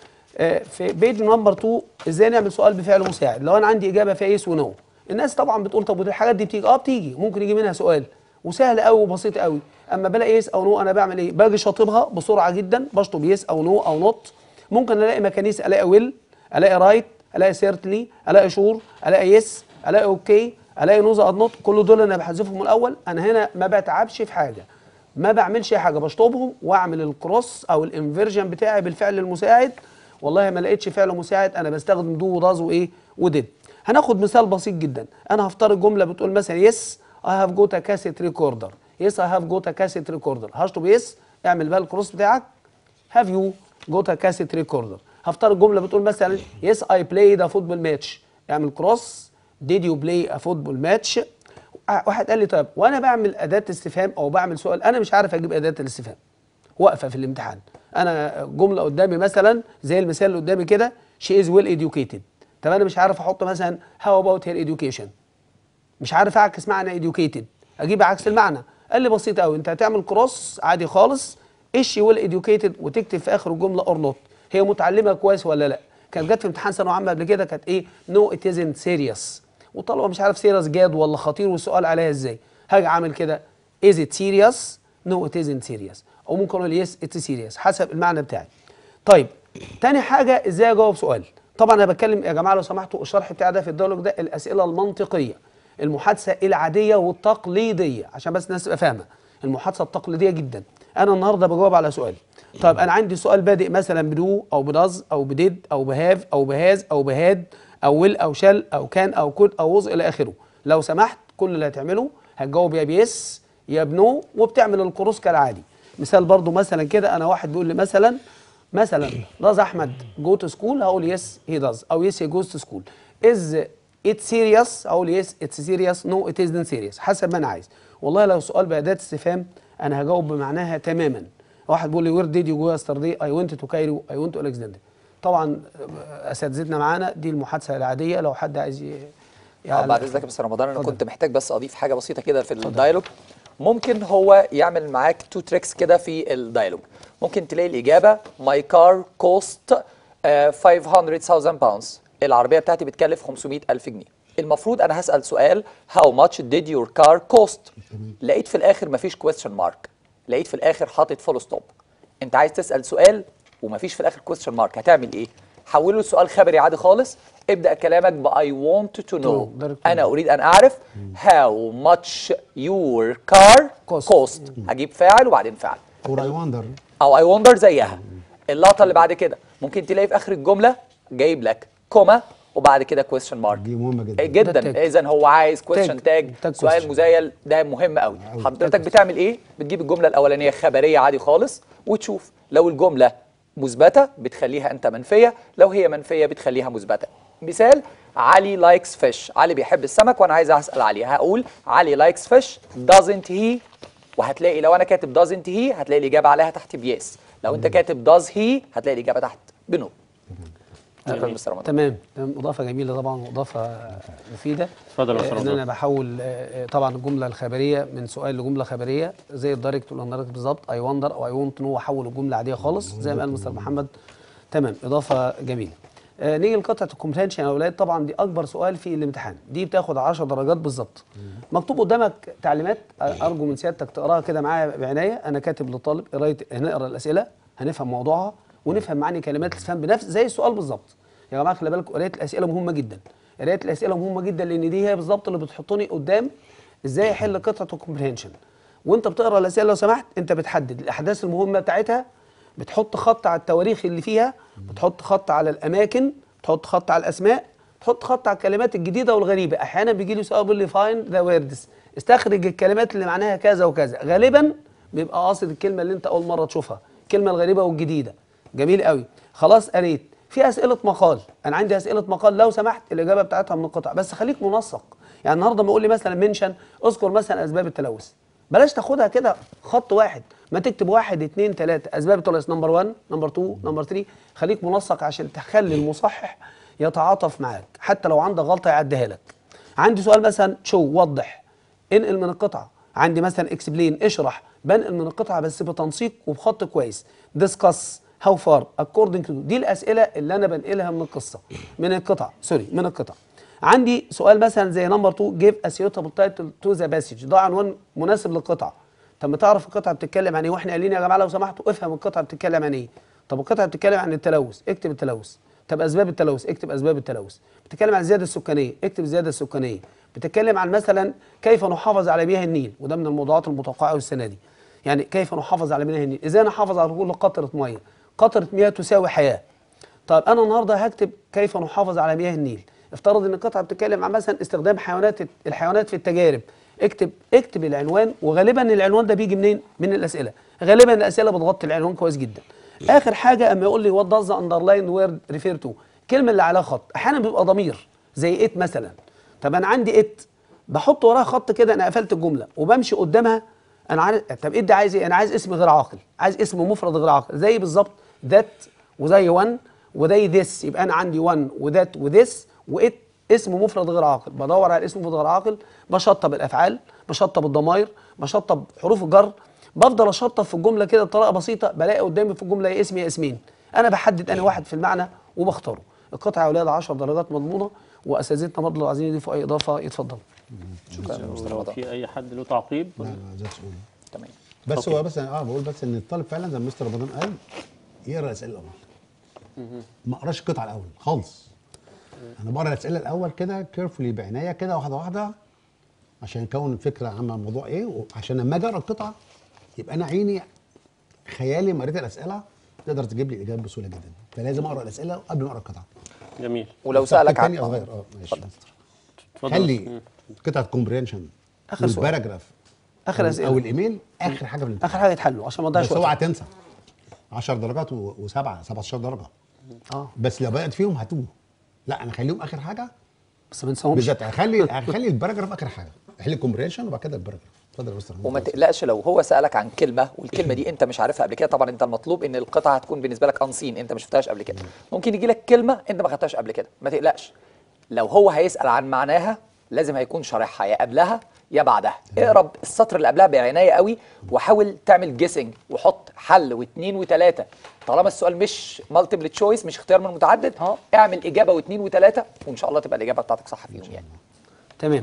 آه، في بيج نمبر 2 ازاي نعمل سؤال بفعل مساعد لو انا عندي اجابه فيها يس ونو الناس طبعا بتقول طب ودي الحاجات دي بتيجي اه بتيجي ممكن يجي منها سؤال وسهل قوي وبسيط قوي اما بلاقي يس او نو انا بعمل ايه باجي شاطبها بسرعه جدا بشطب يس او نو او نوت ممكن الاقي مكانيس الاقي ويل الاقي رايت الاقي سيرتلي الاقي شور الاقي يس الاقي اوكي الاقي نوز اد نوت كل دول انا بحذفهم من الاول انا هنا ما بتعبش في حاجه ما بعملش اي حاجه بشطبهم واعمل الكروس او الانفيرجن بتاعي بالفعل المساعد والله ما لقيتش فعل مساعد انا بستخدم دو وداز وايه وديد هناخد مثال بسيط جدا انا هفترض جمله بتقول مثلا يس اي هاف جوت ا كاسيت ريكوردر يس اي هاف جوت ا كاسيت ريكوردر هشطب يس اعمل بقى الكروس بتاعك هاف يو جوت ا كاسيت ريكوردر هفترض جمله بتقول مثلا يس اي بلايد ا فوتبول ماتش اعمل كروس ديد يو بلاي ا فوتبول ماتش واحد قال لي طيب وانا بعمل اداه استفهام او بعمل سؤال انا مش عارف اجيب اداه الاستفهام واقفه في الامتحان انا جمله قدامي مثلا زي المثال اللي قدامي كده شي از ويل educated طب انا مش عارف احط مثلا هاو اباوت هير education مش عارف اعكس معنى educated اجيب عكس المعنى قال لي بسيط قوي انت هتعمل كروس عادي خالص ايش ويل educated وتكتب في اخر الجمله اور نوت هي متعلمه كويس ولا لا كانت جت في امتحان ثانويه عامه قبل كده كانت ايه نو ات ازنت سيريس وطلبه مش عارف سيريس جاد ولا خطير والسؤال عليها ازاي هاجي عامل كده از ات سيريس نو ات ازنت سيريس او ممكن اقول يس اتس سيريس حسب المعنى بتاعي طيب تاني حاجه ازاي اجاوب سؤال طبعا انا بتكلم يا جماعه لو سمحتوا الشرح بتاعي ده في الديالوج ده الاسئله المنطقيه المحادثه العاديه والتقليديه عشان بس الناس تبقى فاهمه المحادثه التقليديه جدا انا النهارده بجاوب على سؤال طيب انا عندي سؤال بادئ مثلا بدو او بداز او بديد او بهاف او بهاز او بهاد او ويل او شال او كان او كود او وز الى اخره لو سمحت كل اللي هتعمله هتجاوب يا بيس يا بنو وبتعمل الكروس كالعادي مثال برضو مثلا كده انا واحد بيقول لي مثلا مثلا does احمد جو تو سكول هقول يس هي داز او يس هي جوز تو سكول از ات سيريس اقول يس اتس سيريس نو ات ازنت سيريس حسب ما انا عايز والله لو سؤال باداه استفهام انا هجاوب بمعناها تماما واحد بيقول لي وير ديد يو جو يسترداي اي ونت تو كايرو اي ونت تو الكسندريا طبعا اساتذتنا معانا دي المحادثه العاديه لو حد عايز ي- آه بعد اذنك يا مستر رمضان انا اتفضل. كنت محتاج بس اضيف حاجه بسيطه كده في الدايلوج ممكن هو يعمل معاك تو تريكس كده في الدايلوج ممكن تلاقي الاجابه ماي كار كوست 500000 باوندز العربيه بتاعتي بتكلف 500000 جنيه المفروض انا هسال سؤال هاو ماتش ديد يور كار كوست لقيت في الاخر مفيش كويستشن مارك لقيت في الاخر حاطط فول ستوب انت عايز تسال سؤال ومفيش في الاخر كويستشن مارك هتعمل ايه حوله لسؤال خبري عادي خالص ابدا كلامك ب I want to know direct انا اريد ان اعرف how much your car Cost. cost هجيب فاعل وبعدين فعل اور اي وندر او اي وندر زيها اللقطه اللي بعد كده ممكن تلاقي في اخر الجمله جايب لك كوما وبعد كده كويستشن مارك دي مهمه جدا جدا ده tag. اذا هو عايز كويستشن tag. تاج tag سؤال question. مزايل ده مهم قوي أوي. حضرتك بتعمل ايه بتجيب الجمله الاولانيه خبريه عادي خالص وتشوف لو الجمله مثبته بتخليها انت منفيه لو هي منفيه بتخليها مثبته مثال علي لايكس فيش علي بيحب السمك وانا عايز اسال علي هقول علي لايكس فيش doesn't he وهتلاقي لو انا كاتب doesn't he هتلاقي الاجابه عليها تحت بيس لو انت كاتب does he هتلاقي الاجابه تحت بنو شكرا مستر رمضان تمام تمام اضافه جميله طبعا واضافه مفيده اتفضل يا آه، أستاذ ان رمضان. انا بحول آه، آه، طبعا الجمله الخبريه من سؤال لجمله خبريه زي الدايركت والاندايركت بالظبط اي وندر او اي ونت نو احول الجمله عاديه خالص زي ما قال مستر محمد تمام اضافه جميله آه نيجي لقطعه الكومبريهنشن يا اولاد طبعا دي اكبر سؤال في الامتحان دي بتاخد 10 درجات بالظبط مكتوب قدامك تعليمات آه، ارجو من سيادتك تقراها كده معايا بعنايه انا كاتب للطالب قرايه هنقرا الاسئله هنفهم موضوعها ونفهم معاني كلمات الاستفهام بنفس زي السؤال بالظبط يا جماعه خلي بالكم قرايه الاسئله مهمه جدا قرايه الاسئله مهمه جدا لان دي هي بالظبط اللي بتحطني قدام ازاي احل قطعه الكومبريهنشن وانت بتقرا الاسئله لو سمحت انت بتحدد الاحداث المهمه بتاعتها بتحط خط على التواريخ اللي فيها بتحط خط على الاماكن بتحط خط على الاسماء تحط خط على الكلمات الجديده والغريبه احيانا بيجي لي سؤال بيقول لي فاين ذا ويردز استخرج الكلمات اللي معناها كذا وكذا غالبا بيبقى قاصد الكلمه اللي انت اول مره تشوفها الكلمه الغريبه والجديده جميل قوي خلاص قريت في اسئله مقال انا عندي اسئله مقال لو سمحت الاجابه بتاعتها من القطع بس خليك منسق يعني النهارده ما يقول لي مثلا منشن اذكر مثلا اسباب التلوث بلاش تاخدها كده خط واحد ما تكتب واحد اتنين تلاته اسباب التلوث نمبر 1 نمبر 2 نمبر 3 خليك منسق عشان تخلي المصحح يتعاطف معاك حتى لو عندك غلطه يعديها لك عندي سؤال مثلا شو وضح انقل من القطعه عندي مثلا اكسبلين اشرح بنقل من القطعه بس بتنسيق وبخط كويس ديسكاس هاو فار اكوردنج تو دي الاسئله اللي انا بنقلها من القصه من القطع سوري من القطع عندي سؤال مثلا زي نمبر 2 جيف ا سيوتابل تايتل تو ذا باسج ده عنوان مناسب للقطعه طب ما تعرف القطعه بتتكلم عن ايه واحنا قايلين يا جماعه لو سمحتوا افهم القطعه بتتكلم عن ايه طب القطعه بتتكلم عن التلوث اكتب التلوث طب اسباب التلوث اكتب اسباب التلوث بتتكلم عن الزياده السكانيه اكتب الزياده السكانيه بتتكلم عن مثلا كيف نحافظ على مياه النيل وده من الموضوعات المتوقعه السنه دي يعني كيف نحافظ على مياه النيل ازاي نحافظ على كل قطره ميه قطره مياه تساوي حياه طيب انا النهارده هكتب كيف نحافظ على مياه النيل افترض ان القطعه بتتكلم عن مثلا استخدام حيوانات الحيوانات في التجارب اكتب اكتب العنوان وغالبا العنوان ده بيجي منين من الاسئله غالبا الاسئله بتغطي العنوان كويس جدا اخر حاجه اما يقول لي وات داز اندرلاين وورد ريفير تو الكلمه اللي عليها خط احيانا بيبقى ضمير زي ات مثلا طب انا عندي ات بحط وراها خط كده انا قفلت الجمله وبمشي قدامها انا عارف طب ايه ده عايز ايه انا عايز اسم غير عاقل عايز اسم مفرد غير عاقل زي بالظبط ذات وزي وان وزي ذس يبقى انا عندي وان وذات وذس وقت اسم مفرد غير عاقل بدور على اسم مفرد غير عاقل بشطب الافعال بشطب الضمائر بشطب حروف الجر بفضل اشطب في الجمله كده بطريقه بسيطه بلاقي قدامي في الجمله يا اسم يا اسمين انا بحدد انا واحد في المعنى وبختاره القطعه يا اولاد 10 درجات مضمونه واساتذتنا برضه لو عايزين يضيفوا اي اضافه يتفضلوا شكرا يا مستر لو رمضان في اي حد له تعقيب لا لا زي تقول تمام بس هو بس اه بقول بس ان الطالب فعلا زي ما مستر رمضان قال يقرا الاسئله الاول ما اقراش القطعه الاول خالص انا بقرا الاسئله الاول كده كيرفولي بعنايه كده واحده واحده عشان نكون فكره عامه عن الموضوع ايه وعشان لما اجي اقرا القطعه يبقى انا عيني خيالي لما قريت الاسئله تقدر تجيب لي الاجابه بسهوله جدا فلازم اقرا الاسئله قبل ما اقرا القطعه جميل ولو الصف سالك عن التاني صغير اه ماشي اتفضل خلي قطعه كومبرينشن آخر سؤال. والباراجراف اخر او اسئله الايميل اخر حاجه في الامتحان اخر حاجه يتحلوا عشان ما نضيعش بس اوعى وقت تنسى 10 درجات و- وسبعه 17 درجه اه بس لو بدات فيهم هتوه لا انا اخليهم اخر حاجه بس ما ننساهمش بالذات هخلي هخلي الباراجراف اخر حاجه اخلي الكومبريشن وبعد كده الباراجراف اتفضل يا مستر محمد. وما تقلقش لو هو سالك عن كلمه والكلمه دي انت مش عارفها قبل كده طبعا انت المطلوب ان القطعه هتكون بالنسبه لك انسين انت ما شفتهاش قبل كده ممكن يجي لك كلمه انت ما خدتهاش قبل كده ما تقلقش لو هو هيسال عن معناها لازم هيكون شارحها يا قبلها يا بعدها اقرا السطر اللي قبلها بعنايه قوي وحاول تعمل جيسنج وحط حل واثنين وثلاثه طالما السؤال مش مالتيبل تشويس مش اختيار من متعدد اه. اعمل اجابه واثنين وثلاثه وان شاء الله تبقى الاجابه بتاعتك صح فيهم يعني تمام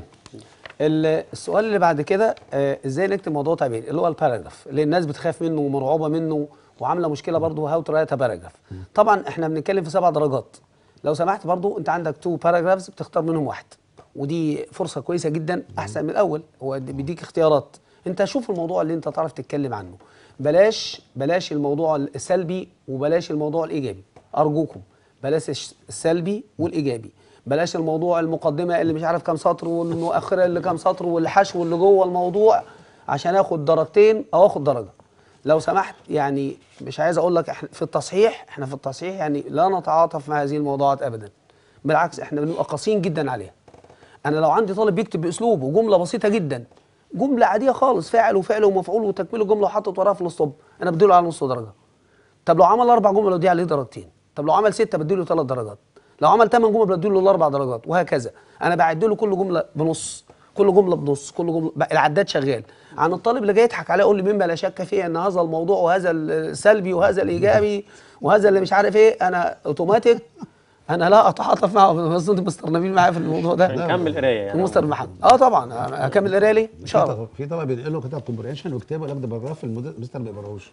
ال- السؤال اللي بعد كده آه ازاي نكتب موضوع تعبير اللي هو الباراجراف اللي الناس بتخاف منه ومرعوبه منه وعامله مشكله برضه هاو تو رايت باراجراف طبعا احنا بنتكلم في سبع درجات لو سمحت برضه انت عندك تو باراجرافز بتختار منهم واحد ودي فرصه كويسه جدا احسن من الاول هو بيديك اختيارات انت شوف الموضوع اللي انت تعرف تتكلم عنه بلاش بلاش الموضوع السلبي وبلاش الموضوع الايجابي ارجوكم بلاش الش- السلبي والايجابي بلاش الموضوع المقدمه اللي مش عارف كام سطر والمؤخره اللي كام سطر والحشو اللي جوه الموضوع عشان اخد درجتين او اخد درجه لو سمحت يعني مش عايز اقول لك احنا في التصحيح احنا في التصحيح يعني لا نتعاطف مع هذه الموضوعات ابدا بالعكس احنا بنبقى قاسيين جدا عليها انا لو عندي طالب بيكتب باسلوب وجمله بسيطه جدا جمله عاديه خالص فاعل وفعل ومفعول وتكميل الجمله وحطت وراها في الاسطوب انا بديله على نص درجه طب لو عمل اربع جمل بدي عليه درجتين طب لو عمل سته بديله ثلاث درجات لو عمل ثمان جمل بديله الاربع درجات وهكذا انا بعد له كل جمله بنص كل جمله بنص كل جمله بقى العداد شغال عن الطالب اللي جاي يضحك عليه يقول لي مما لا شك فيه ان هذا الموضوع وهذا السلبي وهذا الايجابي وهذا اللي مش عارف ايه انا اوتوماتيك انا لا اتعاطف معه بس انتوا مستر نبيل معايا في الموضوع ده نكمل قرايه يعني ومستر محمد اه طبعا اكمل قرايه ليه؟ ان شاء الله في طبق- في طبق بينقل له كتاب كومبريشن ويكتبه لك ده باراجراف المدير المستر ما بيقراهوش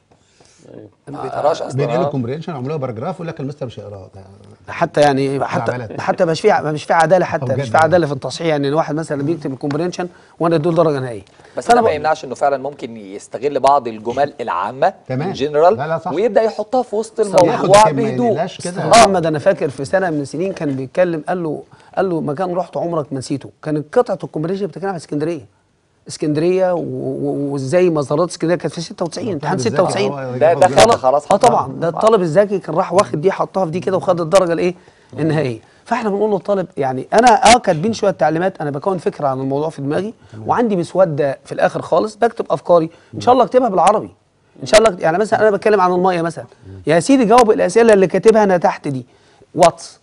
ما بيتقراش اصلا بينقل له آه. كومبريشن وعملوها باراجراف ويقول لك المستر مش هيقراه ده- حتى يعني حتى عملت. حتى مش في مش في عداله حتى طب مش جد في يعني. عداله في التصحيح يعني الواحد مثلا بيكتب الكومبرينشن وانا اديله درجه نهائيه بس فأنا ده ما بق- يمنعش انه فعلا ممكن يستغل بعض الجمل العامه تمام. الجنرال لا، لا، صح. ويبدا يحطها في وسط ياخد الموضوع لكن ما بهدوء ينقلهاش كده. محمد انا فاكر في سنه من السنين كان بيتكلم قال له قال له مكان رحت عمرك ما نسيته كانت قطعه الكومبريشن بتتكلم عن اسكندريه اسكندريه و- و- وازاي مزارات اسكندريه كانت في 96 امتحان بالذات 96 هو ده ياخد دخل جنب. خلاص اه طبعا ده الطالب الذكي كان راح واخد دي حطها في دي كده وخد الدرجه الايه النهائيه فاحنا بنقول للطالب يعني انا اه كاتبين شويه تعليمات انا بكون فكره عن الموضوع في دماغي وعندي مسوده في الاخر خالص بكتب افكاري ان شاء الله اكتبها بالعربي ان شاء الله يعني مثلا انا بتكلم عن الميه مثلا يا سيدي جاوب الاسئله اللي كاتبها انا تحت دي واتس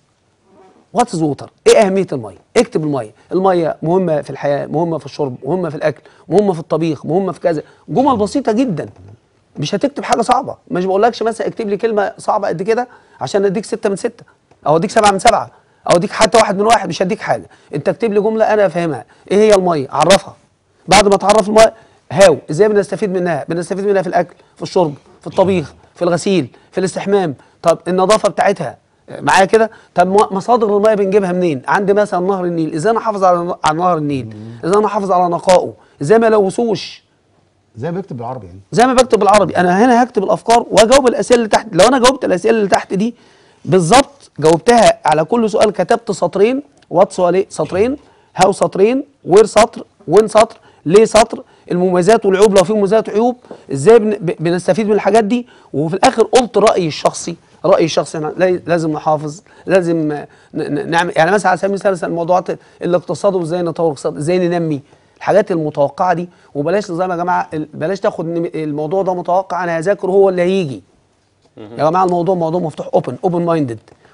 واتس ووتر ايه اهميه الميه اكتب الميه الميه مهمه في الحياه مهمه في الشرب مهمه في الاكل مهمه في الطبيخ مهمه في كذا جمل بسيطه جدا مش هتكتب حاجه صعبه مش بقولكش مثلا اكتب لي كلمه صعبه قد كده عشان اديك ستة من ستة او اديك سبعة من سبعة او اديك حتى واحد من واحد مش هديك حاجه انت اكتب لي جمله انا فاهمها ايه هي الميه عرفها بعد ما تعرف الميه هاو ازاي بنستفيد منها بنستفيد منها في الاكل في الشرب في الطبيخ في الغسيل في الاستحمام طب النظافه بتاعتها معايا كده طب م- مصادر الميه بنجيبها منين عندي مثلا نهر النيل ازاي انا احافظ على على نهر النيل ازاي انا احافظ على نقائه ازاي ما الوثوش زي ما بيكتب بالعربي يعني زي ما بكتب بالعربي انا هنا هكتب الافكار واجاوب الاسئله اللي تحت لو انا جاوبت الاسئله اللي تحت دي بالظبط جاوبتها على كل سؤال كتبت سطرين وات سؤالين سطرين هاو سطرين وير سطر وين سطر ليه سطر المميزات والعيوب لو في مميزات وعيوب ازاي بن- ب- بنستفيد من الحاجات دي وفي الاخر قلت رايي الشخصي رايي الشخصي احنا لا- لازم نحافظ لازم ن- ن- نعمل يعني مثلا على سبيل المثال مثلا موضوعات الاقتصاد وازاي نطور الاقتصاد ازاي ننمي الحاجات المتوقعه دي وبلاش نظام يا جماعه ال- بلاش تاخد إن الموضوع ده متوقع انا هذاكر هو اللي هيجي يا جماعه الموضوع موضوع مفتوح اوبن اوبن مايندد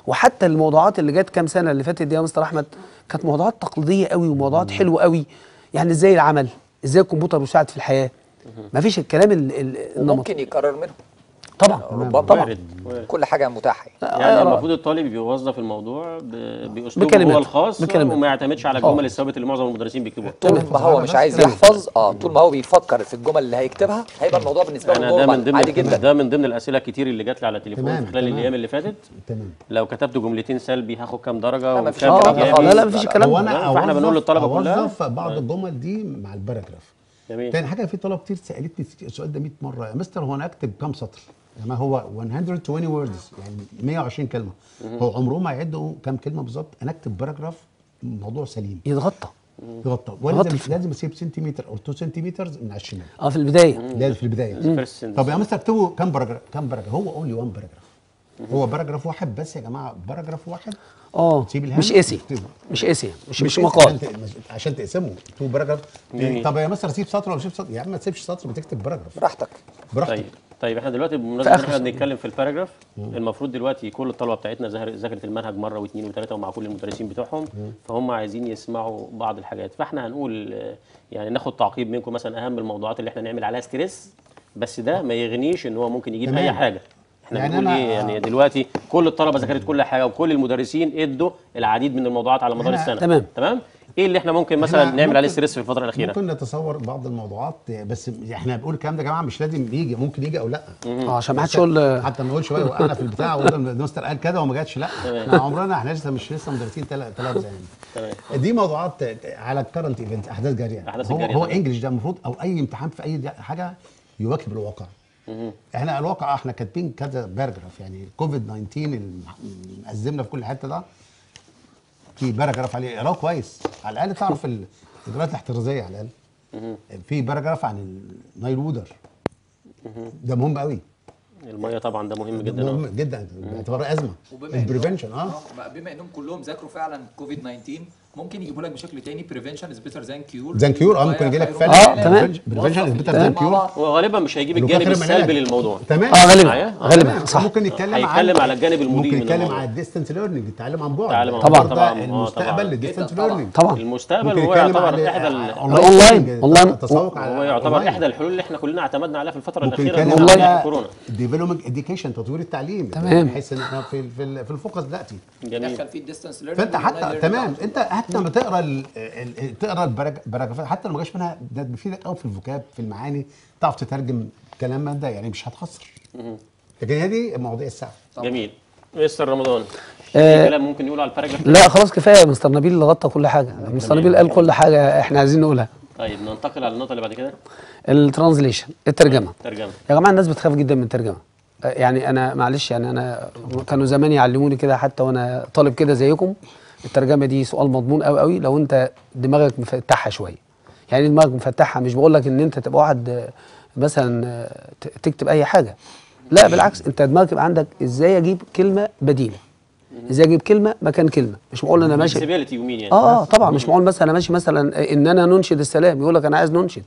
وحتى الموضوعات اللي جت كام سنه اللي فاتت دي يا مستر احمد كانت موضوعات تقليديه قوي وموضوعات حلوه قوي يعني ازاي العمل ازاي الكمبيوتر بيساعد في الحياه ما فيش الكلام ال- ال- النمط وممكن يكرر منهم طبعا ربما طبعا وارد وارد. كل حاجه متاحه يعني. يعني أقرأ. المفروض الطالب يوظف الموضوع ب- باسلوبه بكلماته. هو الخاص بكلماته. وما يعتمدش على آه. الجمل الثابته اللي معظم المدرسين بيكتبوها طول ما هو مش عايز بس. يحفظ اه طول ما هو بيفكر في الجمل اللي هيكتبها هيبقى الموضوع بالنسبه له انا ده من نورمال ضمن عادي جدا ده من ضمن الاسئله الكتير اللي جات لي على التليفون تمام، في خلال تمام. الايام اللي فاتت تمام لو كتبت جملتين سلبي هاخد كام درجه لا، مفيش وكام الكلام اه ده إيجابي؟ لا لا مفيش الكلام هو ده انا فاحنا بنقول للطلبه كلها اوظف بعض الجمل دي مع الباراجراف جميل تاني حاجه في طلبه كتير سالتني السؤال ده 100 مره يا مستر هو انا اكتب كام سطر؟ ما هو 120 ووردز يعني 120 كلمه هو عمرهم ما يعدوا كام كلمه بالظبط انا اكتب باراجراف موضوع سليم يتغطى يغطى يغطي ولازم الف- لازم اسيب سنتيمتر او 2 سنتيمتر من على الشمال اه في البدايه لازم في البدايه First sentence. طب يا مستر اكتبوا كام باراجراف كام باراجراف هو اونلي وان باراجراف هو باراجراف واحد بس يا جماعه باراجراف واحد اه تسيب الهم مش اسي وتكتبه. مش اسي مش مش اسم مقال عشان, ت- عشان تقسمه تو باراجراف جميل. طب يا مستر اسيب سطر ولا اسيب سطر يا عم ما تسيبش سطر وتكتب باراجراف براحتك براحتك طيب طيب احنا دلوقتي في بمناسبه ان آخر احنا سؤال. بنتكلم في الباراجراف المفروض دلوقتي كل الطلبه بتاعتنا ذاكر- ذاكرت المنهج مره واثنين وثلاثه ومع كل المدرسين بتوعهم فهم عايزين يسمعوا بعض الحاجات فاحنا هنقول آه، يعني ناخد تعقيب منكم مثلا اهم الموضوعات اللي احنا نعمل عليها ستريس بس ده ما يغنيش ان هو ممكن يجيب تمام. اي حاجه احنا يعني بنقول أنا- ايه يعني دلوقتي كل الطلبه ذاكرت كل حاجه وكل المدرسين ادوا العديد من الموضوعات على مدار إحنا- السنه تمام. تمام ايه اللي احنا ممكن مثلا إحنا نعمل عليه ممكن- ستريس في الفتره الاخيره ممكن نتصور بعض الموضوعات بس احنا بنقول الكلام ده يا جماعه مش لازم يجي ممكن يجي او لا اه عشان ما حدش يقول آه، حتى ما نقولش بقى وقعنا في البتاع وقلنا المستر قال كده وما جاتش لا احنا عمرنا احنا لسه مش لسه مدرسين ثلاثه يعني دي موضوعات على الكرنت ايفنت احداث جاريه أحداث هو الجارية هو طبعاً. انجلش ده المفروض او اي امتحان في اي حاجه يواكب الواقع احنا الواقع احنا كاتبين كذا باراجراف يعني كوفيد 19 اللي مأزمنا في كل حته ده في باراجراف عليه اقراه كويس على الاقل تعرف الاجراءات الاحترازيه على الاقل في باراجراف عن النايل وودر ده مهم قوي الميه طبعا ده مهم جدا آه. مهم جدا باعتبار ازمه البريفنشن اه بما انهم كلهم ذاكروا فعلا كوفيد 19 ممكن يجيبوا لك بشكل تاني بريفنشن از بيتر ذان كيور زان كيور اه ممكن يجي لك آه، تمام. بريفنشن از بيتر زان كيور وغالبا مش هيجيب الجانب السلبي للموضوع تمام اه غالبا معايا؟ غالبا صح ممكن يتكلم هيتكلم على الجانب المضيء ممكن من يتكلم الموضوع. على الديستنس ليرنينج التعلم عن بعد التعلم عن بعد طبعا طبعاً. آه، المستقبل طبعاً. للديستنس جداً طبعاً. ليرنينج طبعا المستقبل ممكن هو يتكلم يعتبر على احدى ال- الأونلاين. أونلاين. تسوق على هو يعتبر أونلاين. احدى الحلول اللي احنا كلنا اعتمدنا عليها في الفتره ممكن الاخيره يتكلم من والله. بعد على كورونا ديفلوبمنت اديوكيشن تطوير التعليم تمام. بحيث ان احنا في في في الفوكس دلوقتي جميل دخل فيه الديستنس ليرنينج فانت حتى تمام انت حتى لما تقرا ال- ال- ال- تقرا البراج- البراجرافات حتى لو ما جاش منها ده بيفيدك قوي في الفوكاب في المعاني تعرف تترجم كلام من ده يعني مش هتخسر لكن هي دي مواضيع الساعه جميل مستر رمضان آه، في كلام ممكن نقوله على الباراجراف لا خلاص كفايه مستر نبيل غطى كل حاجه مستر نبيل قال كل حاجه احنا عايزين نقولها طيب ننتقل على النقطه اللي بعد كده الترانزليشن الترجمه ترجمه يا جماعه الناس بتخاف جدا من الترجمه آه، يعني انا معلش يعني انا كانوا زمان يعلموني كده حتى وانا طالب كده زيكم الترجمه دي سؤال مضمون قوي قوي لو انت دماغك مفتحها شويه يعني إيه دماغك مفتحها مش بقول لك ان انت تبقى واحد آه، مثلا آه، ت- تكتب اي حاجه لا بالعكس انت دماغك يبقى عندك ازاي اجيب كلمه بديله ازاي اجيب كلمه مكان كلمه مش معقول انا ماشي فلكسبيليتي يومين يعني اه اه طبعا مش معقول مثلا انا ماشي مثلا ان انا ننشد السلام يقول لك انا عايز ننشد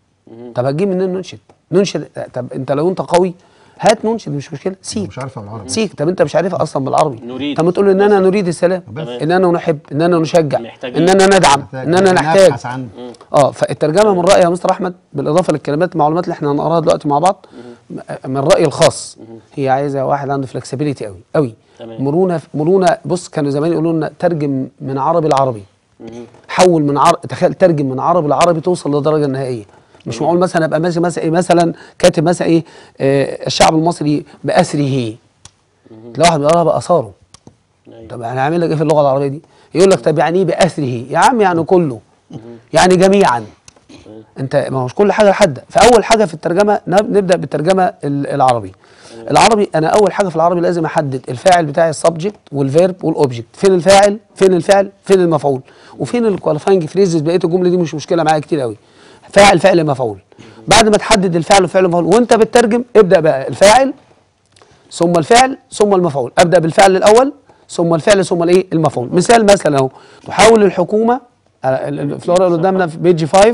طب هتجيب منين ننشد ننشد طب انت لو انت قوي هات ننشد مش مشكله سيك مش عارفها بالعربي سيك طب انت مش عارفها اصلا بالعربي نريد. طب ما تقول ان انا نريد السلام اننا نحب اننا نشجع محتاجين. اننا ندعم اننا نحتاج نبحث عن اه فالترجمه من رايي يا مستر احمد بالاضافه للكلمات المعلومات اللي احنا هنقراها دلوقتي مع بعض م- من رايي الخاص هي عايزه واحد عنده فلكسبيليتي قوي قوي تمام. مرونه مرونه بص كانوا زمان يقولوا لنا ترجم من عربي لعربي حول من عربي تخيل ترجم من عربي لعربي توصل للدرجه النهائيه مش معقول مثلا ابقى ماشي مثلا ايه مثلا كاتب مثلا ايه آه الشعب المصري باسره تلاقي واحد بيقراها باثاره أيوة. طب انا هعمل لك ايه في اللغه العربيه دي؟ يقول لك طب يعني ايه باسره؟ يا عم يعني كله يعني جميعا انت ما هوش كل حاجه لحد فاول حاجه في الترجمه نب- نبدا بالترجمه ال- العربي العربي انا اول حاجه في العربي لازم احدد الفاعل بتاعي السبجكت والفيرب والاوبجكت فين الفاعل فين الفعل فين المفعول وفين الكواليفاينج فريزز بقيه الجمله دي مش مشكله معايا كتير قوي فاعل فعل مفعول بعد ما تحدد الفعل والفعل والمفعول وانت بتترجم ابدا بقى الفاعل ثم الفعل ثم المفعول ابدا بالفعل الاول ثم الفعل ثم الايه المفعول مثال مثلا اهو تحاول الحكومه على ال- ال- في الورقه اللي قدامنا في بيج 5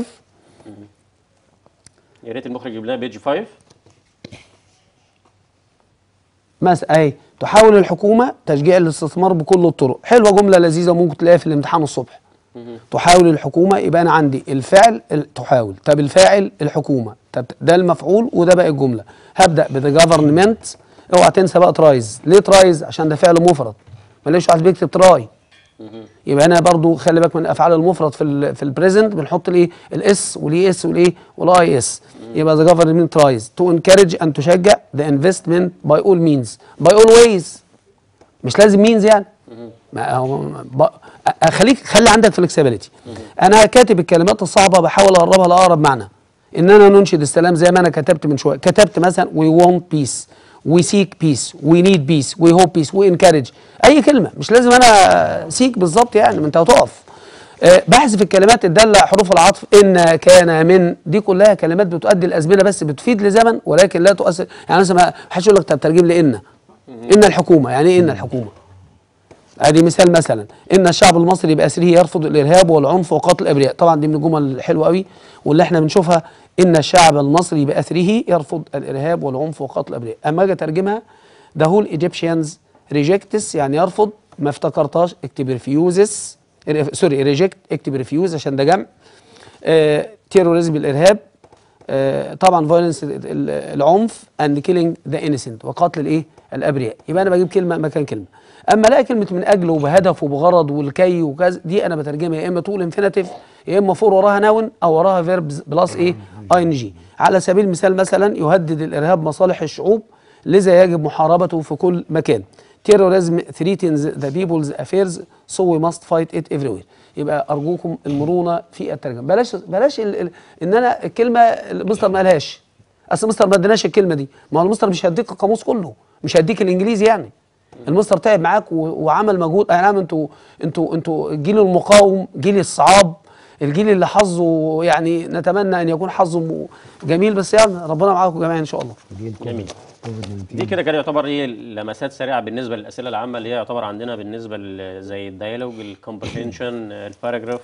يا ريت المخرج يجيب لنا بيج 5 مثلا اهي تحاول الحكومه تشجيع الاستثمار بكل الطرق حلوه جمله لذيذه ممكن تلاقيها في الامتحان الصبح تحاول الحكومه يبقى انا عندي الفعل ال- تحاول طب الفاعل الحكومه طب ده المفعول وده بقى الجمله هبدا بذا جفرمنت اوعى تنسى بقى ترايز ليه ترايز عشان ده فعل مفرد ماليش واحد بيكتب تراي يبقى انا برضو خلي بالك من افعال المفرد في ال في البريزنت بنحط الايه الاس والاي اس والايه والاي اس يبقى ذا جفرمنت ترايز تو انكارج ان تشجع ذا انفستمنت باي اول مينز باي اول ويز مش لازم مينز يعني ما هو ب- أ- خليك خلي عندك فلكسبيليتي انا كاتب الكلمات الصعبه بحاول اقربها لاقرب معنى ان انا ننشد السلام زي ما انا كتبت من شويه كتبت مثلا we want peace we seek peace we need peace we hope peace we encourage اي كلمه مش لازم انا سيك بالظبط يعني ما انت هتقف آه، بحذف الكلمات الداله حروف العطف ان كان من دي كلها كلمات بتؤدي الازمنه بس بتفيد لزمن ولكن لا تؤثر يعني مثلا ما حدش يقول لك طب ترجم لي ان ان الحكومه يعني ايه ان الحكومه ادي مثال مثلا ان الشعب المصري باسره يرفض الارهاب والعنف وقتل الابرياء طبعا دي من الجمل الحلوه قوي واللي احنا بنشوفها ان الشعب المصري باسره يرفض الارهاب والعنف وقتل الابرياء اما اجي اترجمها ده هو الايجيبشنز ريجكتس يعني يرفض ما افتكرتهاش اكتب ريفيوزس سوري ريجكت اكتب ريفيوز عشان ده جمع تيروريزم الارهاب آه، طبعا فايلنس العنف اند كيلينج ذا انسنت وقتل الايه الابرياء يبقى انا بجيب كلمه مكان كلمه اما لا كلمه من اجل وبهدف وبغرض والكي وكذا دي انا بترجمها يا اما طول انفينيتيف يا اما فور وراها نون او وراها فيربز بلس ايه اي ان جي على سبيل المثال مثلا يهدد الارهاب مصالح الشعوب لذا يجب محاربته في كل مكان terrorism threatens the people's affairs so we must fight it everywhere يبقى ارجوكم المرونه في الترجمه بلاش بلاش ال ال ان انا الكلمه المستر ما قالهاش اصل المستر ما اداناش الكلمه دي ما هو المستر مش هيديك القاموس كله مش هيديك الانجليزي يعني المستر تعب معاك و- وعمل مجهود اي نعم انتوا انتوا انتوا الجيل المقاوم جيل الصعاب الجيل اللي حظه يعني نتمنى ان يكون حظه م- جميل بس يعني ربنا معاكم جميعا ان شاء الله جميل دي كده كده يعتبر ايه لمسات سريعه بالنسبه للاسئله العامه اللي هي يعتبر عندنا بالنسبه ل- زي الديالوج الكومبريهنشن الباراجراف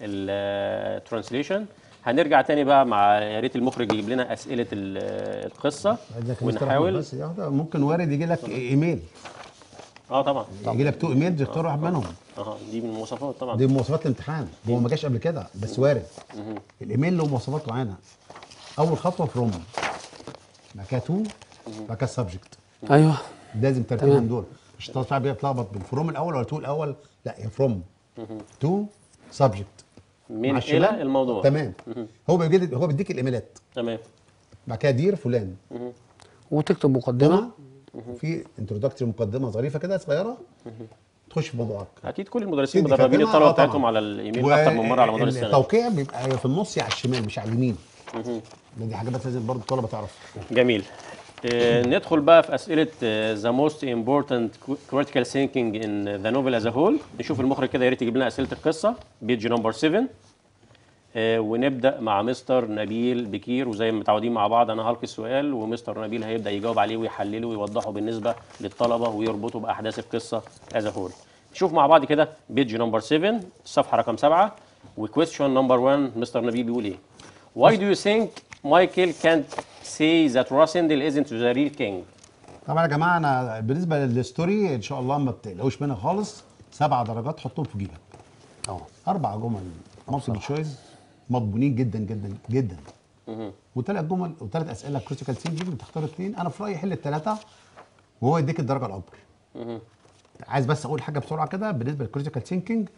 الترانسليشن هنرجع تاني بقى مع يا ريت المخرج يجيب لنا اسئله ال- القصه عايزك يا مستر أحمد ونحاول بس واحدة، ممكن وارد يجي لك ايميل اه طبعا يجي لك تو ايميل تختار واحد منهم اه دي من المواصفات طبعا دي مواصفات الامتحان هو ما جاش قبل كده بس وارد الايميل له مواصفات معينه اول خطوه فروم بعد كده تو بعد كده سبجكت ايوه لازم ترتيبهم دول مش طالع فيها بيتلخبط بين فروم الاول ولا تو الاول لا هي فروم تو سبجكت من الى الموضوع تمام هو بيجي هو بيديك الايميلات تمام بعد كده دير فلان وتكتب مقدمه في انترودكتوري مقدمه ظريفه كده صغيره تخش في موضوعك اكيد كل المدرسين تدي مدربين كاتبها، الطلبه آه طبعاً. بتاعتهم على الايميل اكتر من مره على مدار السنه التوقيع بيبقى في النص يا على الشمال مش على اليمين دي حاجات بس لازم برضه الطلبه تعرف جميل آه، ندخل بقى في اسئله ذا موست امبورتنت critical thinking in the novel as a whole نشوف المخرج كده يا ريت يجيب لنا اسئله القصه بيج نمبر 7 آه، ونبدا مع مستر نبيل بكير وزي ما متعودين مع بعض انا هلقي السؤال ومستر نبيل هيبدا يجاوب عليه ويحلله ويوضحه بالنسبه للطلبه ويربطه باحداث القصه as a whole نشوف مع بعض كده بيج نمبر 7 الصفحه رقم 7 وكويستشن نمبر 1 مستر نبيل بيقول ايه Why do you think Michael can't say that Rossendel isn't the real king? طبعا يا جماعه انا بالنسبه للستوري ان شاء الله ما بتقلقوش منها خالص سبع درجات حطهم في جيبك اه اربع جمل مالتيبل تشويس مضمونين جدا جدا جدا وثلاث جمل وثلاث اسئله كريتيكال ثينكينج بتختار اثنين انا في رايي حل الثلاثه وهو يديك الدرجه الاكبر عايز بس اقول حاجه بسرعه كده بالنسبه للكريتيكال ثينكينج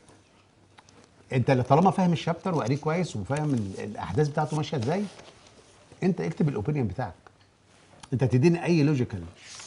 انت طالما فاهم الشابتر وقاريه كويس وفاهم ال- الاحداث بتاعته ماشيه ازاي انت اكتب الاوبينيون بتاعك انت تديني اي لوجيكال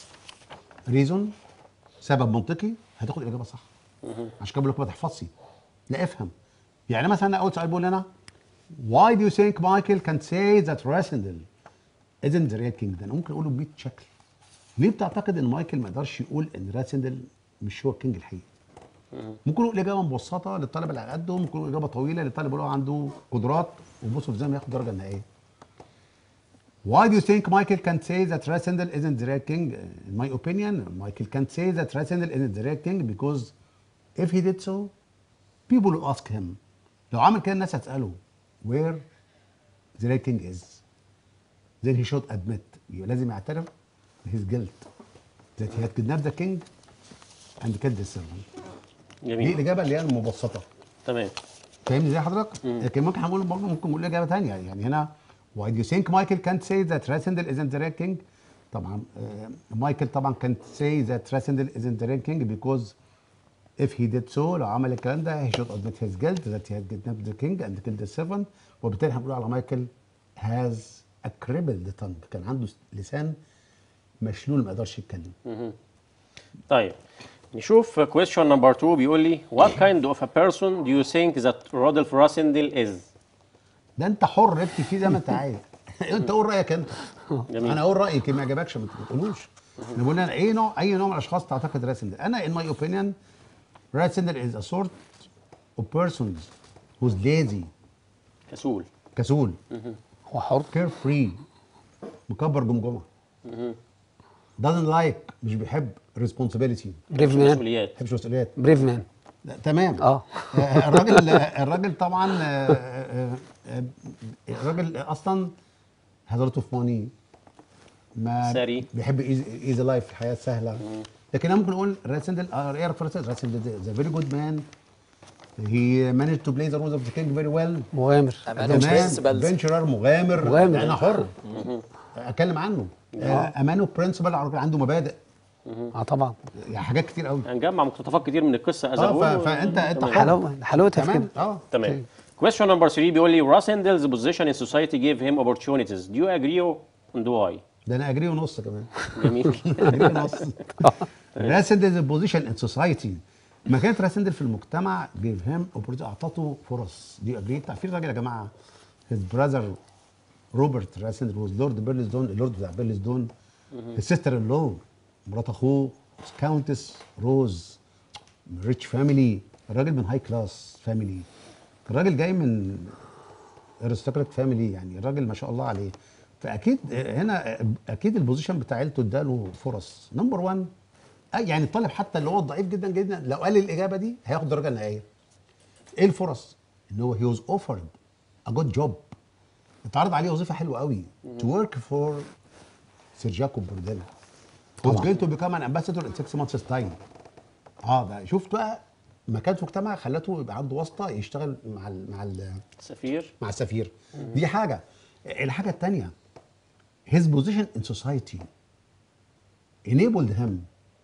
ريزون سبب منطقي هتاخد الاجابه صح عشان كده بقول لك ما تحفظش لا افهم يعني مثلا انا اول سؤال بقول انا why do you think Michael can say that Rassendel isn't the real king ده انا ممكن اقوله ب 100 شكل ليه بتعتقد ان مايكل ما يقدرش يقول ان راسندل مش هو الكينج الحقيقي ممكن نقول اجابه مبسطه للطالب اللي على قده ممكن نقول اجابه طويله للطالب اللي هو عنده قدرات وبصوا ازاي ما ياخد الدرجه النهائيه Why do you think Michael can say that Rassendel isn't the real king? In my opinion, Michael can say that Rassendel isn't the real king because if he did so, people will ask him. لو عمل كده الناس هتسأله where the real king is. Then he should admit. يبقى لازم يعترف his guilt. that he had kidnapped the king and killed the servant دي جميل الاجابه اللي هي المبسطه تمام فاهمني ازاي حضرتك؟ لكن ممكن هنقول برضه ممكن نقول اجابه ثانيه يعني هنا why do you think Michael can't say that Rassendel isn't the real king؟ طبعا آه، مايكل طبعا can't say that Rassendel isn't the real king because if he did so لو عمل الكلام ده he should admit his guilt that he had kidnapped the king and killed the servant وبالتالي هنقول على مايكل has a crippled tongue كان عنده لسان مشلول ما يقدرش يتكلم طيب نشوف question number 2 بيقول لي what kind of a person do you think that Rodolph Rassendel is ده انت حر اكتب فيه زي ما انت عايز انت قول رايك انت جميل. انا اقول رايي كي ما عجبكش ما تقولوش انا بقول انا اي نوع اي نوع من الاشخاص تعتقد راسندل انا in my opinion راسندل is a sort of persons who's lazy كسول كسول هو حر care free مكبر جمجمه doesn't like مش بيحب responsibility بريف مان مسؤوليات ما بيحبش مسؤوليات بريف مان لا، تمام اه آه، الراجل الراجل طبعا آه، آه، آه، الراجل اصلا has a lot of money ما ثري. بيحب ايزي لايف الحياه السهله لكن انا ممكن اقول راسندل آه، ايه رايك في راسندل؟ راسندل ذا فيري جود مان هي managed to play the roles of the king very well مغامر أمانه برنسبلز ادفنشرر مغامر مغامر. انا حر اتكلم عنه آه، امانه برنسبل عنده مبادئ اه طبعا يعني حاجات كتير قوي هنجمع مقتطفات كتير من القصه اه ف- أزهور فانت انت تمام. حر حلاوه حلاوتها في تمام كده اه تمام question number 3 بيقول لي Rassendell's position in society gave him opportunities do you agree and why ده انا اجري ونص كمان جميل اجري ونص راسندل بوزيشن ان سوسايتي مكانه راسندل في المجتمع جيف هيم اعطته فرص دي اجري عارفين الراجل يا جماعه هيز براذر روبرت راسندل وز لورد بيرلزدون اللورد بتاع بيرلزدون السيستر ان لو مرات اخوه كاونتس روز ريتش فاميلي الراجل من هاي كلاس فاميلي الراجل جاي من ارستقراط فاميلي يعني الراجل ما شاء الله عليه فاكيد هنا اكيد البوزيشن بتاع عيلته اداله فرص نمبر 1 يعني الطالب حتى اللي هو ضعيف جدا جدا لو قال الاجابه دي هياخد الدرجه النهائيه ايه الفرص ان هو هي واز اوفرد ا جود جوب اتعرض عليه وظيفه حلوه قوي تو ورك فور سير جاكوب بورديلا who's going to become an ambassador in six months time اه بقى شفت بقى مكان في مجتمع خلته يبقى عنده واسطه يشتغل مع ال مع ال سفير مع السفير دي حاجه الحاجه الثانيه his position in society enabled him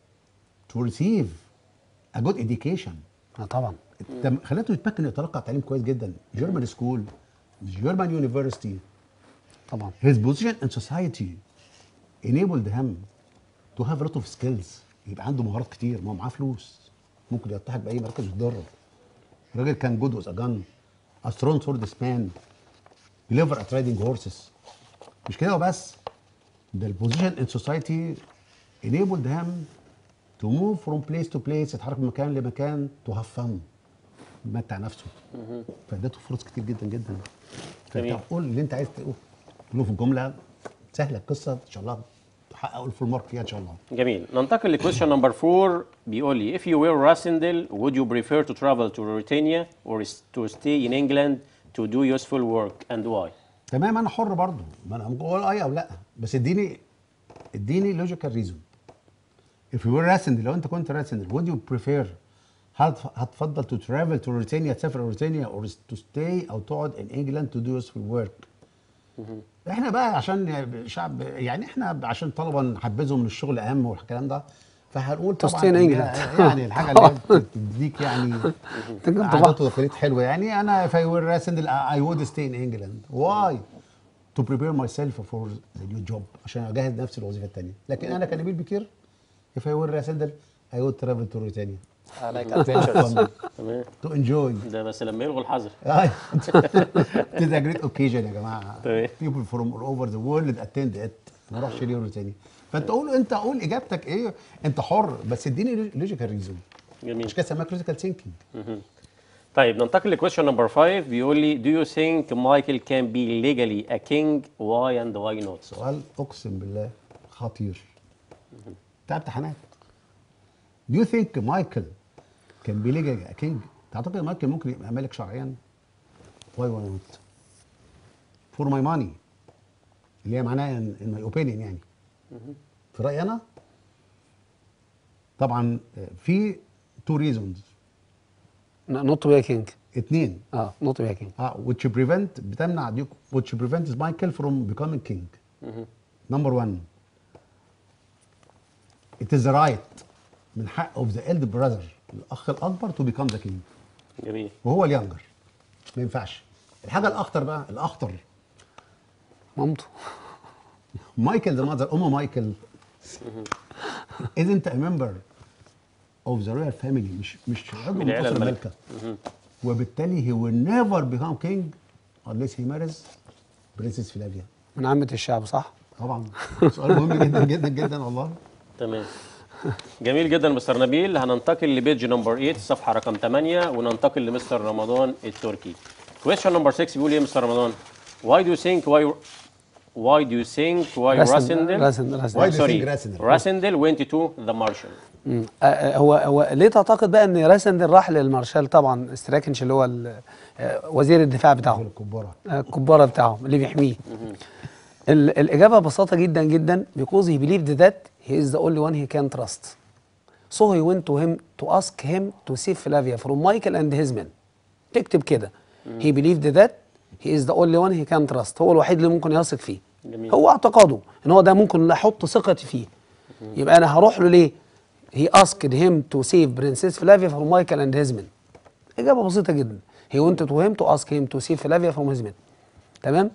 to receive a good education اه طبعا تم- خلته يتمكن يتلقى تعليم كويس جدا جيرمان سكول جيرمان يونيفرستي طبعا his position in society enabled him to have a lot of skills يبقى عنده مهارات كتير ما هو معاه فلوس ممكن يلتحق باي مركز يتدرب الراجل كان جود وذ جان a strong swordsman clever at riding horses مش كده وبس ده البوزيشن in society enabled him to move from place to place يتحرك من مكان لمكان to have fun يمتع نفسه فادته فرص كتير جدا جدا جميل. فانت قول اللي انت عايز تقوله تقوله في الجمله سهله القصه ان شاء الله تحققوا الفول مارك فيها ان شاء الله جميل ننتقل لكويشن نمبر 4 بيقول لي if you were Rassendel would you prefer to travel to Mauritania or is- to stay in England to do useful work and why تمام انا حر برضه ما انا ممكن اقول اي او لا بس اديني اديني لوجيكال ريزون if you were راسندل لو انت كنت راسندل would you prefer هل هتفضل to travel to Mauritania تسافر موريتانيا or to stay او تقعد in England to do useful work احنا بقى عشان شعب يعني احنا عشان طلبه نحبذهم من الشغل اهم والكلام ده فهنقول طبعا stay in إن England. يعني الحاجه اللي هي بتديك يعني تنجم طبعا عادات وتقاليد حلوه يعني انا if I were راسندل I would stay in England why to prepare myself for the new job عشان اجهز نفسي للوظيفه الثانيه لكن انا كنبيل بكير if I were راسندل I would travel to Mauritania I like adventures تمام to enjoy ده بس لما يلغوا الحظر أيوة. It is a great occasion يا جماعه تمام. people from all over the world attend it ما اروحش ليه تاني فانت قول انت قول اجابتك ايه انت حر بس اديني لوجيكال ريزون جميل مش كده سماك لوجيكال ثينكينج طيب ننتقل لكويشن نمبر 5 بيقول لي do you think Michael can be legally a king why and why not سؤال اقسم بالله خطير بتاع امتحانات Do you think مايكل كان بي ليجل كينج تعتقد مايكل ممكن يبقى ملك شرعيا؟ Why why not? For my money اللي هي معناها in, in my opinion يعني في رأيي أنا طبعا آه، في تو ريزونز نوت تو بي كينج اتنين اه نوت تو بي كينج اه which prevent بتمنع ديوك which prevents Michael from becoming king. Number one it is the right من حق of the elder brother الأخ الأكبر to become the king جميل وهو اليونجر ما ينفعش. الحاجة الأخطر بقى الأخطر مامته مايكل ذا ماذر أم مايكل isn't a member of the royal family مش مش عضو من من العيلة أسرة الملكة. الملكة وبالتالي he will never become king unless he marries princess فلافيا من عامة الشعب صح؟ طبعا سؤال مهم جدا جدا جدا والله تمام جميل جدا مستر نبيل هننتقل لبيج نمبر 8 الصفحه رقم 8 وننتقل لمستر رمضان التركي question نمبر 6 بيقول ايه مستر رمضان why do you think why why do you think why راسندل Rasindel راسندل Why راسندل do you sorry think Rasindel? Rasindel went to the marshal مم. آه، آه، هو هو ليه تعتقد بقى ان راسندل راح للمارشال طبعا ستراكنش اللي هو ال- آه، وزير الدفاع بتاعهم الكبارة آه، الكبارة بتاعهم اللي بيحميه ال- الإجابة ببساطة جدا جدا because he believed that he is the only one he can trust so he went to him to ask him to save Flavia from Michael and his men تكتب كده he believed that he is the only one he can trust هو الوحيد اللي ممكن يثق فيه جميل. هو اعتقاده ان هو ده ممكن احط ثقتي فيه يبقى انا هروح له ليه he asked him to save Princess Flavia from Michael and his men إجابة بسيطة جدا he wanted to him to ask him to save Flavia from his men تمام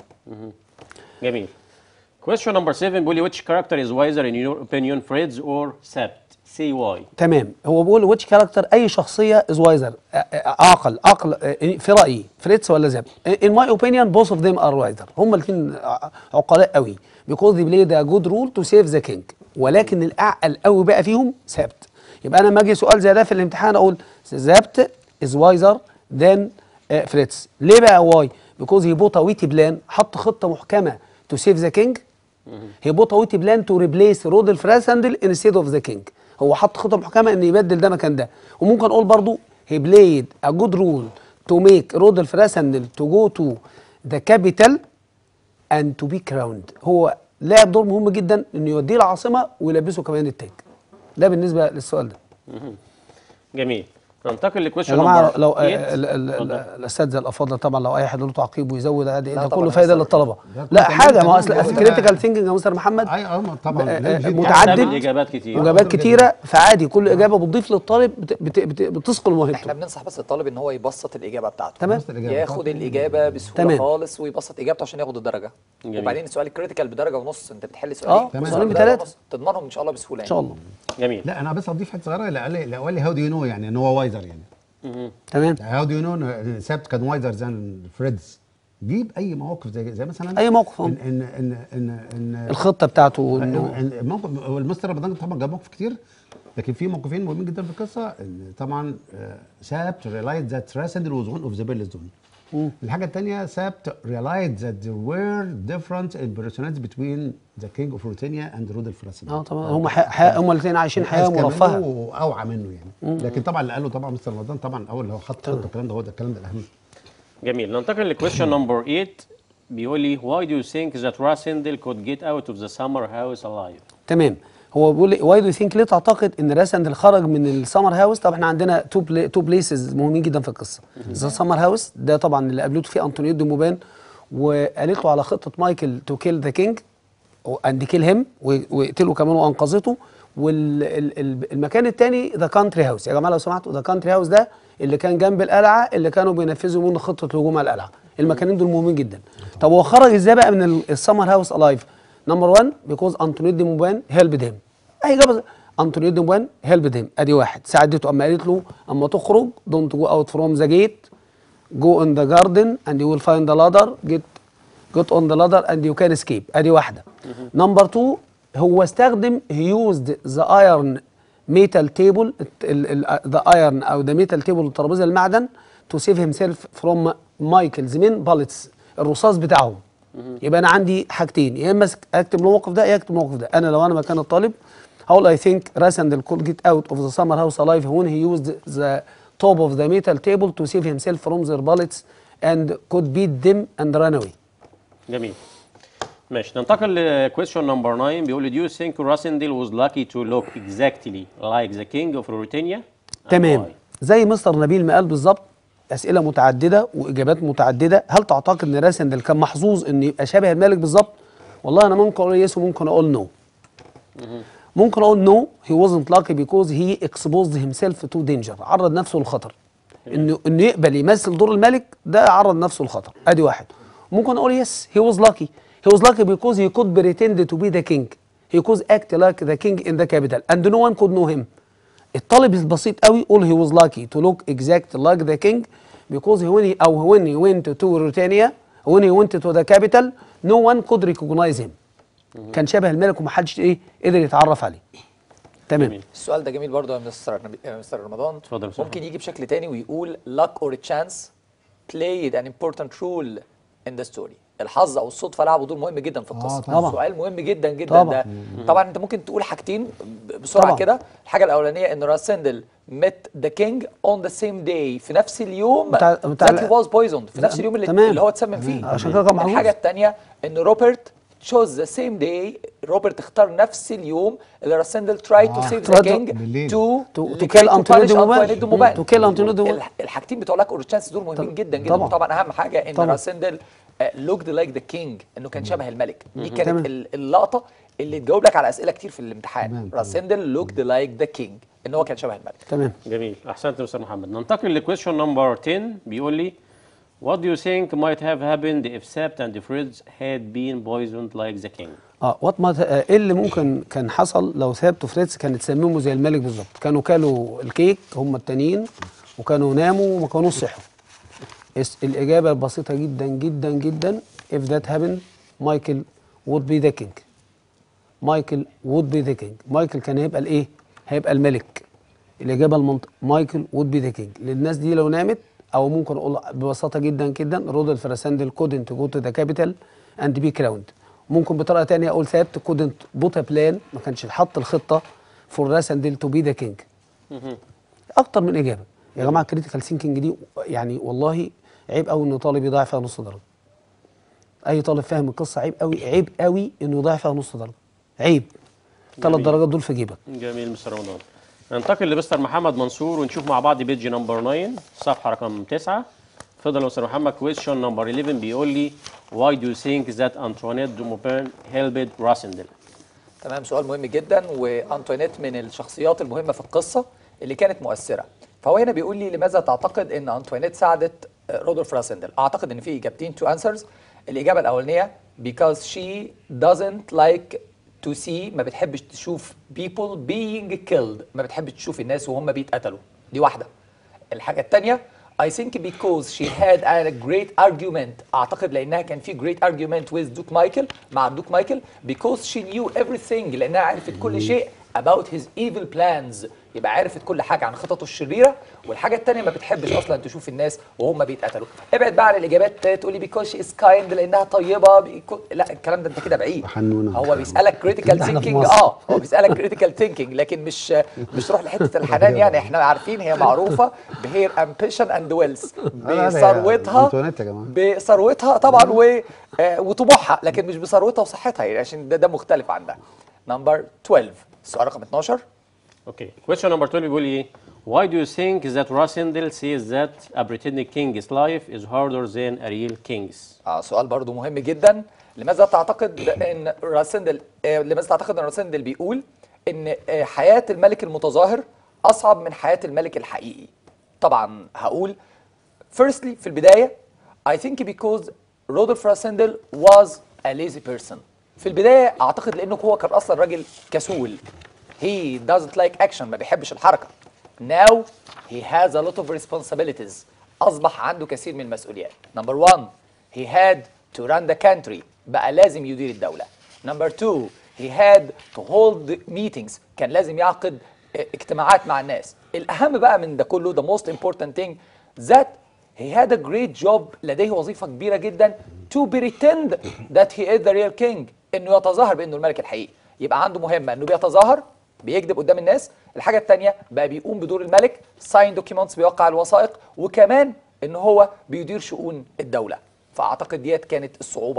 جميل question number 7 بيقول لي which character is wiser in your opinion Fred's or Sabt say why تمام هو بيقول ويتش كاركتر اي شخصيه از وايزر عقل عقل آه، في رايي فريتز ولا زاب ان ماي اوبينيون بوث اوف ذيم ار وايزر هم الاثنين عقلاء قوي بيكوز دي بلاي ذا جود رول تو سيف ذا كينج ولكن الاعقل قوي بقى فيهم سابت يبقى انا لما اجي سؤال زي ده في الامتحان اقول زابت از وايزر ذان فريتز ليه بقى واي بيكوز هي بوت ويتي بلان حط خطه محكمه تو سيف ذا كينج هي بوت ويتي بلان تو ريبليس رودل فراسندل انستيد اوف ذا كينج هو حط خطه محكمه ان يبدل ده مكان ده وممكن اقول برضو هي بلايد ا جود رول تو ميك رودل فراسندل تو جو تو ذا كابيتال اند تو بي كراوند هو لعب دور مهم جدا انه يوديه العاصمه ويلبسه كمان التاج ده بالنسبه للسؤال ده جميل ننتقل لكويشن يا جماعه نمبر لو آه، 8 ال- ال- ال- اتفضل. الاساتذه الافاضل طبعا لو اي حد له تعقيب ويزود عادي لا ده طبعاً كله يا فايده مستر. للطلبه ده لا كله حاجه ما تمام، اصل تمام. كريتيكال ثينكينج يا مستر محمد اي اه طبعا آه، لازم آه، جدا. متعدد. تعدد اجابات كتير وجبات كتيره فعادي كل اجابه بتضيف للطالب بت بت بت بتثقل احنا موهبته بننصح بس الطالب ان هو يبسط الاجابه بتاعته تمام بس الإجابة. ياخد الاجابه بسهوله تمام. خالص ويبسط اجابته عشان ياخد الدرجه جميل. وبعدين السؤال الكريتيكال بدرجه ونص انت بتحل سؤالين اه تمام. سؤالين بدرجة بثلاثه ونص، تضمنهم ان شاء الله بسهوله ان شاء الله جميل لا انا بس اضيف حته صغيره اللي قال لي اللي قال لي هاو دو يو نو يعني ان هو وايزر يعني تمام هاو دو يو نو سابت كان وايزر ذان فريدز جيب اي مواقف زي زي مثلا أي موقف، ان ان ان ان, إن الخطه بتاعته انه إن- موقف هو المستر رمضان طبعا جاب مواقف كتير لكن في موقفين مهمين جدا في القصه ان طبعا سابت realized that Rassendel was one of the Bellis دول الحاجه الثانيه سابت realized that there were different impressions between the king of Ruritania and Rudolf Rassendel اه طبعا هم حي... حي... هم الاثنين عايشين حياه أذكى منه مرفهه واوعى منه يعني لكن طبعا اللي قاله طبعا مستر رمضان طبعا اول اللي هو حط خط الكلام ده هو ده الكلام ده الاهم جميل ننتقل لكويشن نمبر 8 بيقول لي why do you think that Rasindel could get out of the summer house alive تمام هو بيقول لي واي دو ثينك ليه تعتقد ان راسندل خرج من السمر هاوس طب احنا عندنا تو بلاي تو بليسز مهمين جدا في القصه ذا سمر هاوس ده طبعا اللي قابلته فيه انطونيو دي موبان وقالت له على خطه مايكل تو كيل ذا كينج اند كيل هيم ويقتله كمان وانقذته والمكان الثاني ذا كانتري هاوس يا جماعه لو سمحتوا ذا كانتري هاوس ده اللي كان جنب القلعه اللي كانوا بينفذوا منه خطه الهجوم على القلعه المكانين دول مهمين جدا طب هو خرج ازاي بقى من السمر هاوس الايف نمبر 1 بيكوز انطونيو دي موبان هيلبد هيم اي اجابه انطونيو دي موبان هيلبد هيم ادي واحد ساعدته اما قالت له اما تخرج دونت جو اوت فروم ذا جيت جو ان ذا جاردن اند يو ويل فايند ذا لادر جيت جوت اون ذا لادر اند يو كان اسكيب ادي واحده نمبر 2 هو استخدم هي يوزد ذا ايرن ميتال تيبل ذا ايرن او ذا ميتال تيبل الترابيزه المعدن تو سيف هيم سيلف فروم مايكلز من باليتس الرصاص بتاعهم يبقى انا عندي حاجتين يا اما اكتب الموقف ده يا اكتب الموقف ده انا لو انا مكان الطالب هقول اي ثينك راسندل could get out of the summer house alive when he used the top of the metal table to save himself from their bullets and could beat them and run away جميل ماشي ننتقل لكويشن نمبر 9 بيقول لي do you think Rassendil was lucky to look exactly like the king of Ruritania And تمام why? زي مستر نبيل ما قال بالظبط اسئله متعدده واجابات متعدده هل تعتقد ان راسندل كان محظوظ انه يبقى شبه الملك بالظبط والله انا ممكن اقول يس وممكن اقول نو ممكن اقول نو هي wasn't lucky because he exposed himself to danger عرض نفسه للخطر انه انه يقبل يمثل دور الملك ده عرض نفسه للخطر ادي واحد ممكن اقول يس he was lucky he was lucky because he could pretend to be the king he could act like the king in the capital and no one could know him الطالب البسيط قوي قول he was lucky to look exact like the king because he when he او when he went to Ruritania when he went to the capital no one could recognize him كان شبه الملك ومحدش ايه قدر يتعرف عليه تمام جميل. السؤال ده جميل برضه يا مستر نبي... يا مستر رمضان اتفضل يا مستر ممكن يجي بشكل تاني ويقول luck or chance played an important role in the story الحظ او الصدفه لعبوا دور مهم جدا في القصه طبعا. سؤال مهم جدا جدا طبعا. ده طبعا انت ممكن تقول حاجتين ب- بسرعه طبعا. كده الحاجه الاولانيه ان راسندل met the king on the same day في نفس اليوم بتاع- بتاع- that he was poisoned في نفس اليوم اللي, تمام. اللي هو اتسمم فيه عشان كده كان محظوظ. الحاجه الثانيه ان روبرت chose the same day روبرت اختار نفس اليوم اللي راسندل tried to آه. save the tried to- king بالليل. to To- to لكي kill Antonio punish de Montbel. Antoine de Montbel. To kill Antonio de Montbel. الح- الحاجتين بتوع لاك اور تشانس دول مهمين طبعا. جدا جدا طبعا. وطبعا اهم حاجه ان طبعا. راسندل لوكد لايك ذا كينج انه كان شبه الملك دي تمام. كانت ال- اللقطه اللي تجاوب لك على اسئله كتير في الامتحان تمام. راسندل لوكد لايك ذا كينج ان هو كان شبه الملك تمام جميل احسنت يا مستر محمد ننتقل لكويشن نمبر 10 بيقول لي What do you think might have happened if Sept and Fritz had been poisoned like the king? اه وات ما ايه اللي ممكن كان حصل لو ثابت وفريتز كانت تسمموا زي الملك بالظبط كانوا كلوا الكيك هم التانيين وكانوا ناموا وما كانوش صحوا اس- الاجابه البسيطه جدا جدا جدا if that happened مايكل would be the king مايكل would be the king مايكل كان هيبقى الايه هيبقى الملك الاجابه المنطق مايكل would be the king للناس دي لو نامت او ممكن اقول ببساطه جدا جدا رودolf راسندل couldn't go to the capital and be crowned ممكن بطريقه تانية اقول ثابت couldn't put a plan ما كانش حط الخطه for راسندل to be the king اكتر من اجابه يا جماعه كريتيكال ثينكينج دي يعني والله عيب قوي ان طالب يضيع فيها نص درجه اي طالب فاهم القصه عيب قوي عيب قوي انه يضيع فيها نص درجه عيب ثلاث جميل. درجات دول في جيبك جميل مستر رمضان ننتقل لمستر محمد منصور ونشوف مع بعض بيج نمبر 9 صفحه رقم 9 اتفضل يا مستر محمد كويشن نمبر 11 بيقول لي Why do you think that Antoinette de Maupin helped Rassendel? تمام سؤال مهم جدا وانطوانيت من الشخصيات المهمه في القصه اللي كانت مؤثره فهو هنا بيقول لي لماذا تعتقد ان انطوانيت ساعدت آه، رودولف راسندل اعتقد ان في اجابتين تو انسرز الاجابه الاولانيه because she doesn't like to see ما بتحبش تشوف people being killed ما بتحبش تشوف الناس وهم بيتقتلوا دي واحده الحاجة التانية I think because she had a great argument أعتقد لأنها كان في great argument with دوك مايكل مع دوك مايكل because she knew everything لأنها عرفت كل شيء about his evil plans يبقى عرفت كل حاجة عن خططه الشريرة والحاجة التانية ما بتحبش أصلا تشوف الناس وهم بيتقتلوا ابعد بقى عن الإجابات تقول لي because she is kind لأنها طيبة بيكو... لا الكلام ده أنت كده بعيد حنونة. هو بيسألك critical احنا في thinking مصر. اه هو بيسألك critical thinking لكن مش مش تروح لحتة الحنان يعني احنا عارفين هي معروفة بهير امبيشن اند ويلز لا، لا، بثروتها أنطوانيت يا جماعة. بثروتها طبعا و آه، وطموحها لكن مش بثروتها وصحتها يعني عشان ده, ده مختلف عن ده نمبر 12 السؤال رقم 12 اوكي كويشن نمبر 12 بيقول لي ايه Why do you think that Rassendel says that a pretending king's life is harder than a real king's? اه سؤال برضو مهم جدا لماذا تعتقد ان راسندل آه لماذا تعتقد ان راسندل بيقول ان آه حياة الملك المتظاهر اصعب من حياة الملك الحقيقي طبعا هقول firstly في البداية I think because رودولف راسندل was a lazy person في البداية اعتقد لانه هو كان اصلا راجل كسول he doesn't like action ما بيحبش الحركة now he has a lot of responsibilities اصبح عنده كثير من المسؤوليات number one he had to run the country بقى لازم يدير الدولة number two he had to hold meetings كان لازم يعقد اه، اجتماعات مع الناس الأهم بقى من ده كله the most important thing that he had a great job لديه وظيفة كبيرة جدا to pretend that he is the real king انه يتظاهر بانه الملك الحقيقي يبقى عنده مهمة انه بيتظاهر بيكذب قدام الناس الحاجة التانية بقى بيقوم بدور الملك ساين دوكيومنتس بيوقع الوثائق وكمان ان هو بيدير شؤون الدولة فاعتقد ديت كانت الصعوبة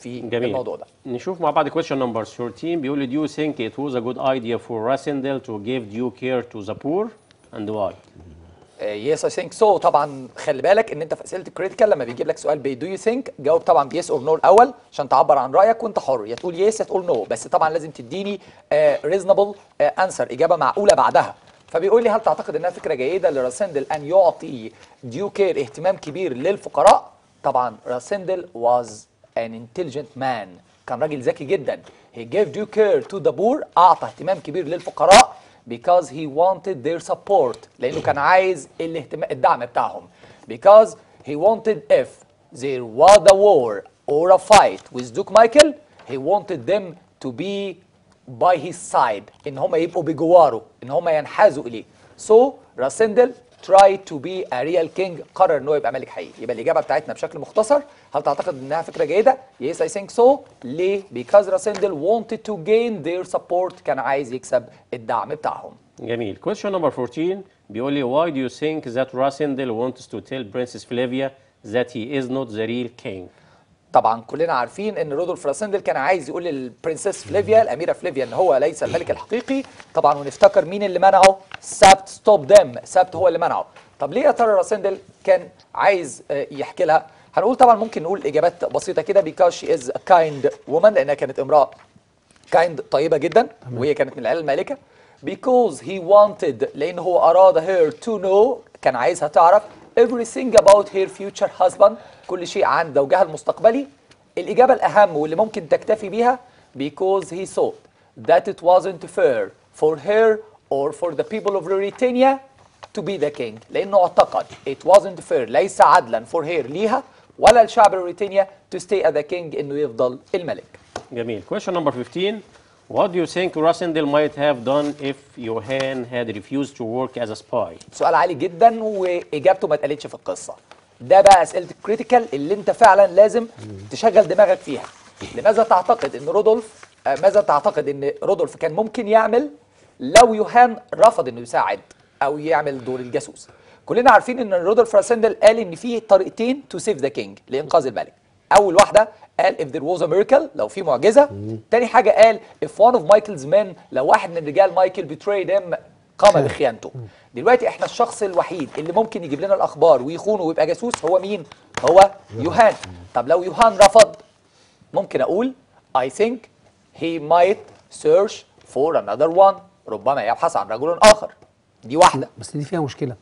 في جميل الموضوع ده نشوف مع بعض question number 13 بيقول لي do you think it was a good idea for Rassendel to give due care to the poor and why يس اي ثينك سو طبعا خلي بالك ان انت في اسئله الكريتيكال لما بيجيب لك سؤال ب دو يو ثينك جاوب طبعا بيس اور نو الاول عشان تعبر عن رايك وانت حر يا تقول يس يا تقول نو بس طبعا لازم تديني ريزونبل انسر اجابه معقوله بعدها فبيقول لي هل تعتقد انها فكره جيده لراسندل ان يعطي ديو كير اهتمام كبير للفقراء طبعا راسندل was an intelligent man كان راجل ذكي جدا he gave due care to the poor اعطى اهتمام كبير للفقراء because he wanted their support لانه كان عايز الاهتمام الدعم بتاعهم because he wanted if there was a war or a fight with Duke Michael he wanted them to be by his side ان هم يبقوا بجواره ان هم ينحازوا اليه so راسندل try to be a real king قرر ان هو يبقى ملك حقيقي يبقى الاجابه بتاعتنا بشكل مختصر هل تعتقد انها فكره جيده yes I think so ليه because راسندل wanted to gain their support كان عايز يكسب الدعم بتاعهم جميل question number 14 بيقول لي why do you think that Rassendel wants to tell Princess Flavia that he is not the real king طبعا كلنا عارفين ان رودولف راسندل كان عايز يقول للبرنسس فليفيا الاميره فليفيا ان هو ليس الملك الحقيقي طبعا ونفتكر مين اللي منعه سبت ستوب ديم سبت هو اللي منعه طب ليه يا ترى راسندل كان عايز آه، يحكي لها هنقول طبعا ممكن نقول اجابات بسيطه كده because she is a kind woman لانها كانت امراه كايند طيبه جدا وهي كانت من العيله المالكه because he wanted لان هو اراد her to know كان عايزها تعرف everything about her future husband كل شيء عن زوجها المستقبلي الاجابه الاهم واللي ممكن تكتفي بيها because he thought that it wasn't fair for her or for the people of Mauritania to be the king لانه اعتقد it wasn't fair ليس عدلا for her ليها ولا الشعب موريتانيا to stay as the king انه يفضل الملك جميل question number 15 what do you think Rassendel might have done if Johan had refused to work as a spy سؤال عالي جدا واجابته ما اتقالتش في القصه ده بقى اسئله الكريتيكال اللي انت فعلا لازم تشغل دماغك فيها لماذا تعتقد ان رودولف آه، ماذا تعتقد ان رودولف كان ممكن يعمل لو يوهان رفض انه يساعد او يعمل دور الجاسوس كلنا عارفين ان رودولف راسندل قال ان في طريقتين تو سيف ذا كينج لانقاذ الملك اول واحده قال if there was a miracle لو في معجزه تاني حاجه قال if one of Michael's men لو واحد من رجال مايكل betrayed him قام بخيانته دلوقتي احنا الشخص الوحيد اللي ممكن يجيب لنا الاخبار ويخونه ويبقى جاسوس هو مين هو يوهان طب لو يوهان رفض ممكن اقول I think he might search for another one ربما يبحث عن رجل اخر دي واحده بس دي فيها مشكله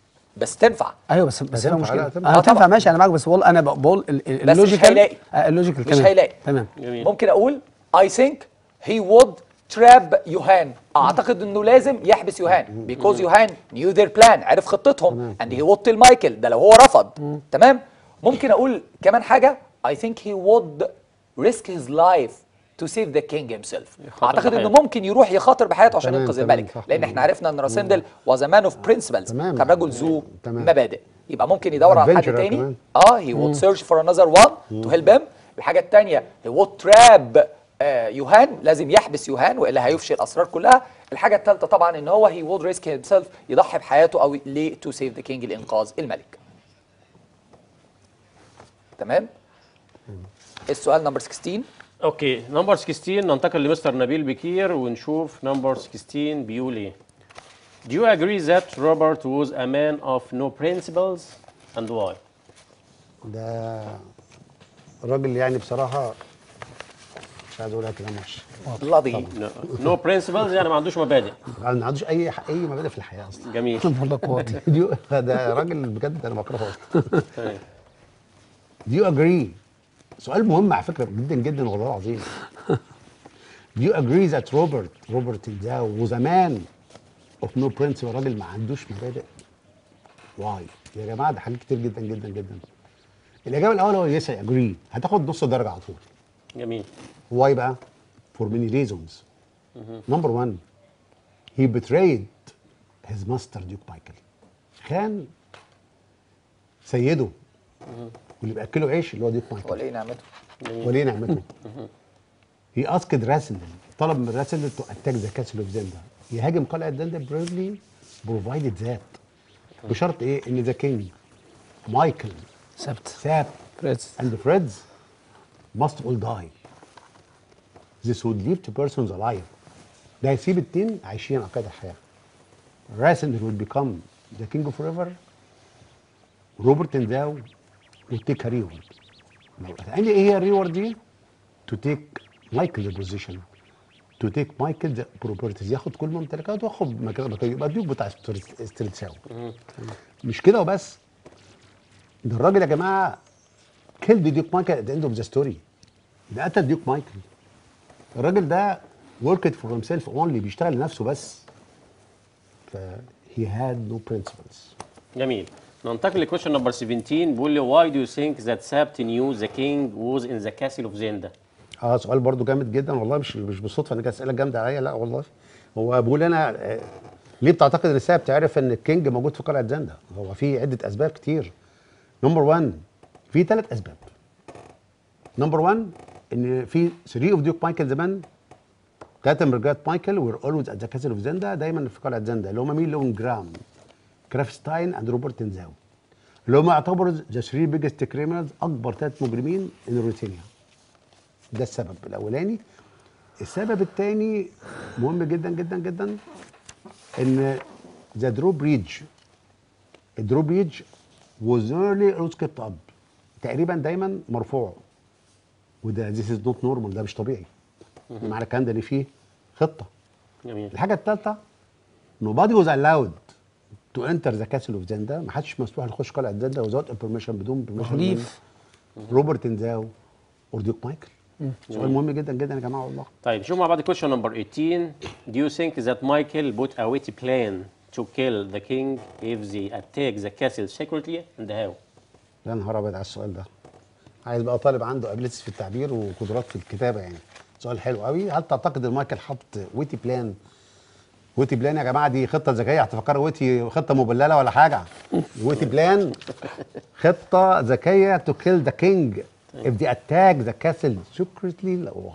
بس تنفع ايوه بس بس فيها تنفع، مشكله لا، تنفع. انا آه، تنفع طبعا. ماشي انا معاك بس بقول انا بقول ال- ال- بس مش اللوجيكال هيلاقي. آه، اللوجيكال مش كمان هيلاقي. تمام جميل ممكن اقول I think he would trap يوهان اعتقد انه لازم يحبس يوهان because يوهان knew their plan عرف خطتهم and he would tell مايكل ده لو هو رفض تمام ممكن اقول كمان حاجه I think he would risk his life to save the king himself يخاطر اعتقد انه بحياته. ممكن يروح يخاطر بحياته عشان تمام، ينقذ تمام، الملك صح. لان احنا عرفنا ان راسندل was a man of principles تمام. كان رجل ذو تمام. مبادئ يبقى ممكن يدور على حد Adventurer تاني كمان. اه he would search for another one to help him الحاجه الثانيه he would trap آه يوهان لازم يحبس يوهان والا هيفشي الاسرار كلها الحاجه الثالثه طبعا ان هو he would risk himself يضحي بحياته او ليه to save the king لانقاذ الملك تمام السؤال نمبر 16 اوكي نمبر 16 ننتقل لمستر نبيل بكير ونشوف نمبر 16 بيقول ايه Do you agree that Robert was a man of no principles and why? ده الراجل يعني بصراحه مش عايز اقولها كلام وحش لضي No, no principles يعني ما عندوش مبادئ ما عندوش اي اي مبادئ في الحياه اصلا جميل بقول لك واطي دي ده راجل بجد انا بكرهه اصلا تمام. Do you agree سؤال مهم على فكره جدا جدا والله العظيم Do you agree that Robert روبرت ده was a man of no principle راجل ما عندوش مبادئ واي يا جماعه ده حاجات كتير جدا جدا جدا الاجابه الاول هو يس اجري هتاخد نص درجه على طول جميل واي بقى for many reasons number one he betrayed his master Duke Michael خان سيده واللي بياكله عيش اللي هو ديوك مايكل وليه نعمته وليه نعمته هي اسكد راسندل طلب من راسندل تو اتاك ذا كاسل اوف زندا يهاجم قلعه زندا بريفلي بروفايدد ذات بشرط ايه ان ذا كينج مايكل سبت ساب فريدز اند فريدز must all die this would leave two persons alive ده هيسيب اتنين عايشين على قيد الحياه راسندل will become the king of forever روبرت انداو will take a reward لو قال ايه هي الريورد دي to take مايكل البوزيشن to take مايكل ذا بروبرتيز ياخد كل ممتلكاته وياخد مكان مكان- يبقى الديوك بتاع ستوري- ستريتساو مش كده وبس ده الراجل يا جماعه كيلد ديوك مايكل ات اند اوف ذا ستوري ده قتل ديوك مايكل الراجل ده وركت فور هيم سيلف اونلي بيشتغل لنفسه بس ف he had no principles جميل ننتقل لكويشن نمبر 17 بيقول لي why do you think that Sabt knew the king was in the castle of Zenda اه سؤال برضو جامد جدا والله مش مش بالصدفه ان كانت اسئله جامده عليا لا والله هو بيقول انا آه، ليه بتعتقد ان السبت تعرف ان الكينج موجود في قلعه زندا هو في عده اسباب كتير نمبر 1 في ثلاث اسباب نمبر 1 ان في 3 اوف ديوك مايكل زمان ثلاثه من رجالات مايكل وير اولويز ات ذا كاسل اوف زندا دايما في قلعه زندا اللي هم مين لون جرام كرافستاين اند روبرت تنزاو اللي هم يعتبروا ذا 3 بيجست كريمنالز اكبر ثلاث مجرمين ان روتينيا ده السبب الاولاني السبب الثاني مهم جدا جدا جدا ان ذا درو بريدج الدرو بريدج was early always kept up تقريبا دايما مرفوع وده this is not normal ده مش طبيعي معنى الكلام ده ان فيه خطه جميل الحاجه الثالثه nobody was allowed to enter the castle of زندا ما حدش مسموح يخش قلعه زندا without permission بدون permission تحريف. من روبرت انزاو ورديوك مايكل سؤال مهم جدا جدا يا جماعه والله طيب نشوف مع بعض question number 18 do you think that Michael put a witty plan to kill the king if they attack the castle secretly and how يا نهار ابيض على السؤال ده عايز بقى طالب عنده ابيلتس في التعبير وقدرات في الكتابه يعني سؤال حلو قوي هل تعتقد ان مايكل حط ويتي بلان ويتي بلان يا جماعه دي خطه ذكيه هتفكروا ويتي خطه مبلله ولا حاجه ويتي بلان خطه ذكيه تو كيل ذا كينج if they attack the castle secretly لو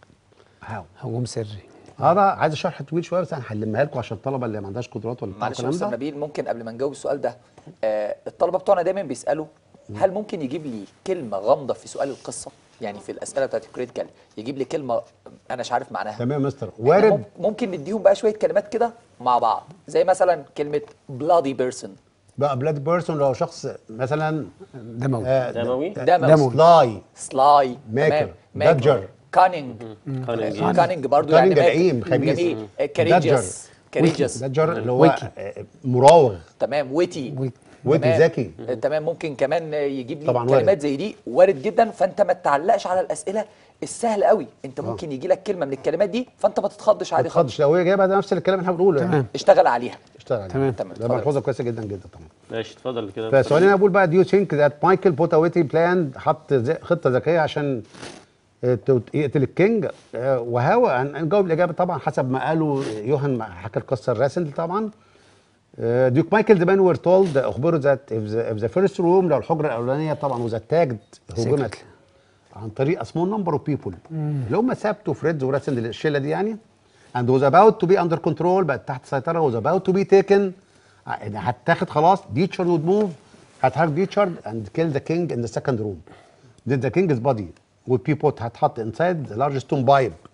هاو هجوم سري هذا عايز شرح طويل شويه بس انا هحلمها لكم عشان الطلبه اللي ما عندهاش قدرات ولا بتاع معلش يا الكلام استاذ ده نبيل ممكن قبل ما نجاوب السؤال ده آه الطلبه بتوعنا دايما بيسالوا هل ممكن يجيب لي كلمه غامضه في سؤال القصه يعني في الاسئله بتاعت الكريتيكال يجيب لي كلمه انا مش عارف معناها تمام يا مستر إحنا وارد مم- ممكن نديهم بقى شويه كلمات كده مع بعض زي مثلا كلمه بلادي بيرسون بقى بلاد بيرسون لو شخص مثلا دموي آه، دموي دموي. سلاي سلاي Maker. Dodger. كانينج Cunning. كانينج برضو Cunning يعني لئيم، ماكر. خبيث. جميل كاريجس كاريجس دجر اللي هو ويكي. آه، مراوغ تمام ويتي ويكي. ويكي تمام. ذكي. آه، تمام ممكن كمان يجيب لي طبعاً كلمات وارد. زي دي وارد جدا فانت ما تعلقش على الاسئله السهل قوي انت ممكن يجي لك كلمه من الكلمات دي فانت ما تتخضش ما عادي خالص تخضش لو هي جايبه ده نفس الكلام اللي احنا بنقوله يعني تمام. اشتغل عليها اشتغل عليه تمام. تمام. ده اتفضل. ملحوظه كويسه جدا جدا طبعا ماشي اتفضل كده فسؤالي انا بقول بقى ديو ثينك ذات مايكل بوت ويتي بلان حط زي- خطه ذكيه عشان آه، تو- يقتل الكينج آه، وهو هن- هنجاوب الاجابه طبعا حسب ما قالوا يوهان ما حكى القصه الراسل طبعا آه، ديوك مايكل زمان وير تولد اخبروا ذات اف ذا فيرست روم لو الحجره الاولانيه طبعا واز اتاجد هجمت عن طريق سمول نمبر اوف بيبول اللي هم سابت وفريدز وراسل الشله دي يعني and was about to be under control بقت تحت سيطره was about to be taken يعني هتاخد خلاص ديتشارد would move هتحرك ديتشارد and kill the king in the second room then the king's body would be put هتحط inside the largest stone pipe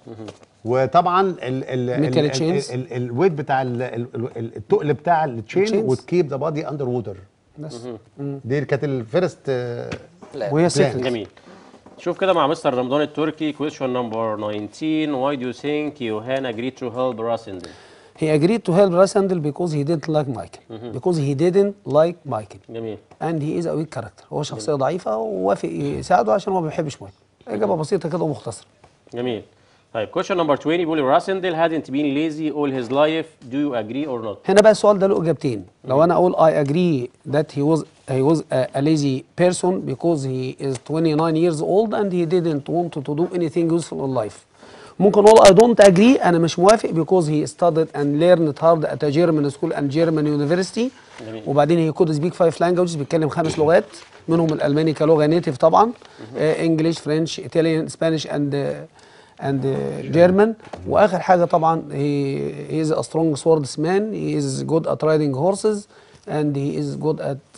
وطبعا ال ال Metal chains. الويت بتاع ال- ال- ال- التقل بتاع التشين chains. would keep the body under water بس دي كانت الفيرست لا. وهي Plan. سكرت جميل شوف كده مع مستر رمضان التركي question number 19 why do you think Johan agreed to help Rasindel He agreed to help Rasandel because he didn't like Michael. Because he didn't like Michael. جميل And he is a weak character. هو شخصية ضعيفة ووافق يساعده عشان هو ما بيحبش مايكل. إجابة بسيطة كده ومختصرة. جميل طيب question number 20 بيقول Rasindel hadn't been lazy all his life do you agree or not هنا بقى السؤال ده له إجابتين. لو أنا أقول I agree that he was he was a, a lazy person because he is 29 years old and he didn't want to do anything useful in life. ممكن اقول I don't agree انا مش موافق because he studied and learned hard at a German school and German university جميل. وبعدين he could speak five languages بيتكلم خمس لغات منهم الالماني كلغه نيتيف طبعا انجلش فرنش ايطاليان اسبانيش اند اند جيرمان واخر حاجه طبعا he, he is a strong swordsman he is good at riding horses and he is good at uh,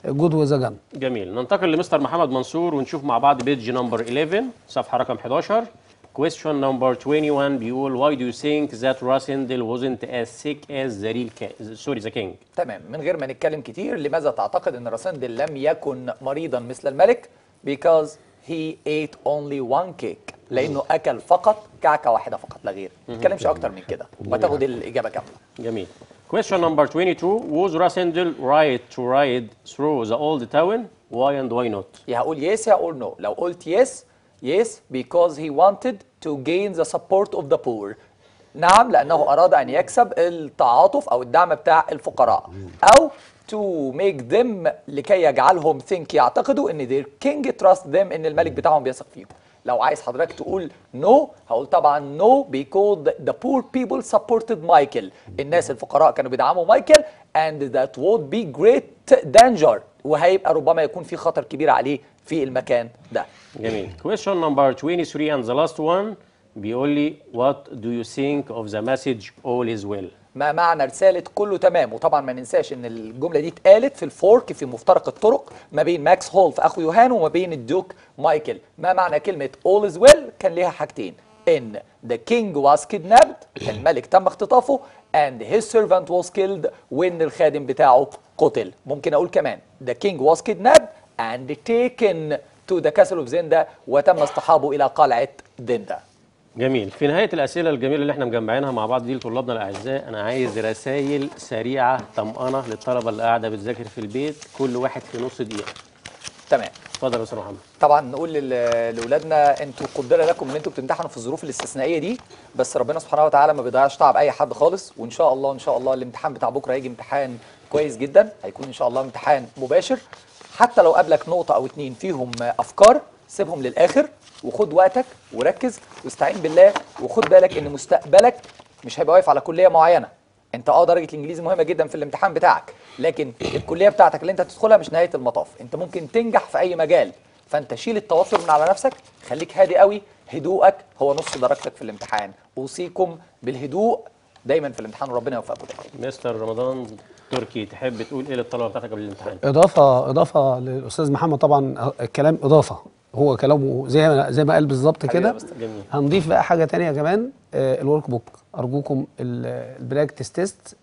جود وذ جن جميل ننتقل لمستر محمد منصور ونشوف مع بعض بيج نمبر 11 صفحه رقم 11 question number 21 بيقول why do you think that Rossendale wasn't as sick as the real king sorry the king تمام من غير ما نتكلم كتير لماذا تعتقد ان راسندل لم يكن مريضا مثل الملك because he ate only one cake لانه اكل فقط كعكه واحده فقط لا غير ما تتكلمش اكتر من كده وتاخد الاجابه كامله جميل question number 22 was Rossendale right to ride through the old town why and why not يا هقول يس يا هقول نو لو قلت يس يس because he wanted to gain the support of the poor نعم لأنه أراد أن يكسب التعاطف أو الدعم بتاع الفقراء أو to make them لكي يجعلهم think يعتقدوا ان their king trust them ان الملك بتاعهم بيثق فيهم لو عايز حضرتك تقول no هقول طبعا no because the poor people supported مايكل الناس الفقراء كانوا بيدعموا مايكل and that would be great danger وهيبقى ربما يكون في خطر كبير عليه في المكان ده جميل question number 23 and the last one بيقول لي what do you think of the message all is well ما معنى رسالة كله تمام وطبعا ما ننساش ان الجملة دي اتقالت في الفورك في مفترق الطرق ما بين ماكس هول في اخو يوهان وما بين الدوك مايكل ما معنى كلمة all is well كان ليها حاجتين ان the king was kidnapped الملك تم اختطافه and his servant was killed وان الخادم بتاعه قتل ممكن اقول كمان the king was kidnapped and taken to the castle of زندا وتم اصطحابه الى قلعة دندا جميل في نهاية الأسئلة الجميلة اللي احنا مجمعينها مع بعض دي لطلابنا الأعزاء أنا عايز رسائل سريعة طمأنة للطلبة اللي قاعدة بتذاكر في البيت كل واحد في نص دقيقة تمام اتفضل يا أستاذ محمد طبعا نقول لل- لاولادنا انتوا قدر لكم ان انتوا بتمتحنوا في الظروف الاستثنائيه دي بس ربنا سبحانه وتعالى ما بيضيعش تعب اي حد خالص وان شاء الله ان شاء الله الامتحان بتاع بكره هيجي امتحان كويس جدا هيكون ان شاء الله امتحان مباشر حتى لو قابلك نقطه او اتنين فيهم افكار سيبهم للاخر وخد وقتك وركز واستعين بالله وخد بالك ان مستقبلك مش هيبقى واقف على كليه معينه انت اه درجه الانجليزي مهمه جدا في الامتحان بتاعك لكن الكليه بتاعتك اللي انت تدخلها مش نهايه المطاف انت ممكن تنجح في اي مجال فانت شيل التوتر من على نفسك خليك هادي قوي هدوءك هو نص درجتك في الامتحان اوصيكم بالهدوء دايما في الامتحان وربنا يوفقكم دايما مستر رمضان تركي تحب تقول إيه للطلبة بتاعتك قبل الامتحان اضافه اضافه للاستاذ محمد طبعا الكلام اضافه هو كلامه زي ما زي ما قال بالظبط حبيبي يا كده مستر. جميل هنضيف بقى حاجه تانية كمان آه، الورك بوك ارجوكم ال- البراكتس تيست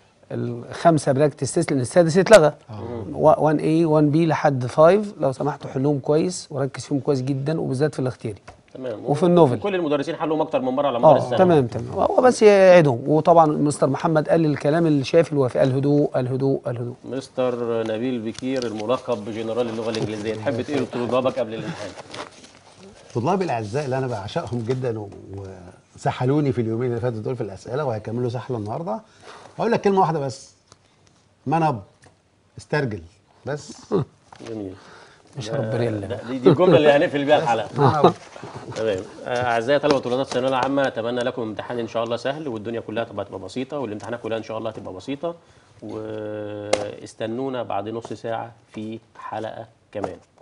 الخمسه براكتس تيست لان السادس اتلغى 1 a 1 b لحد 5 لو سمحتوا حلوهم كويس وركز فيهم كويس جدا وبالذات في الاختياري تمام وفي النوفل. كل المدرسين حلوهم أكتر من مرة على مدار اه السنة تمام تمام هو بس يعيدهم وطبعا مستر محمد قال الكلام الشافي الوافي الهدوء الهدوء الهدوء مستر نبيل بكير الملقب بجنرال اللغة الإنجليزية تحب تقول لطلابك قبل الامتحان طلابي الاعزاء اللي انا بعشقهم جدا و- وسحلوني في اليومين اللي فاتوا دول في الاسئله وهيكملوا سحله النهارده هقول لك كلمه واحده بس منب استرجل بس جميل اشرب بريلا ده- دي, دي الجملة اللي هنقفل بيها الحلقة منب تمام آه، اعزائي طلبه وطلابات الثانويه العامه اتمنى لكم امتحان ان شاء الله سهل والدنيا كلها تبقى تبقى بسيطه والامتحانات كلها ان شاء الله تبقى بسيطه واستنونا بعد نص ساعه في حلقه كمان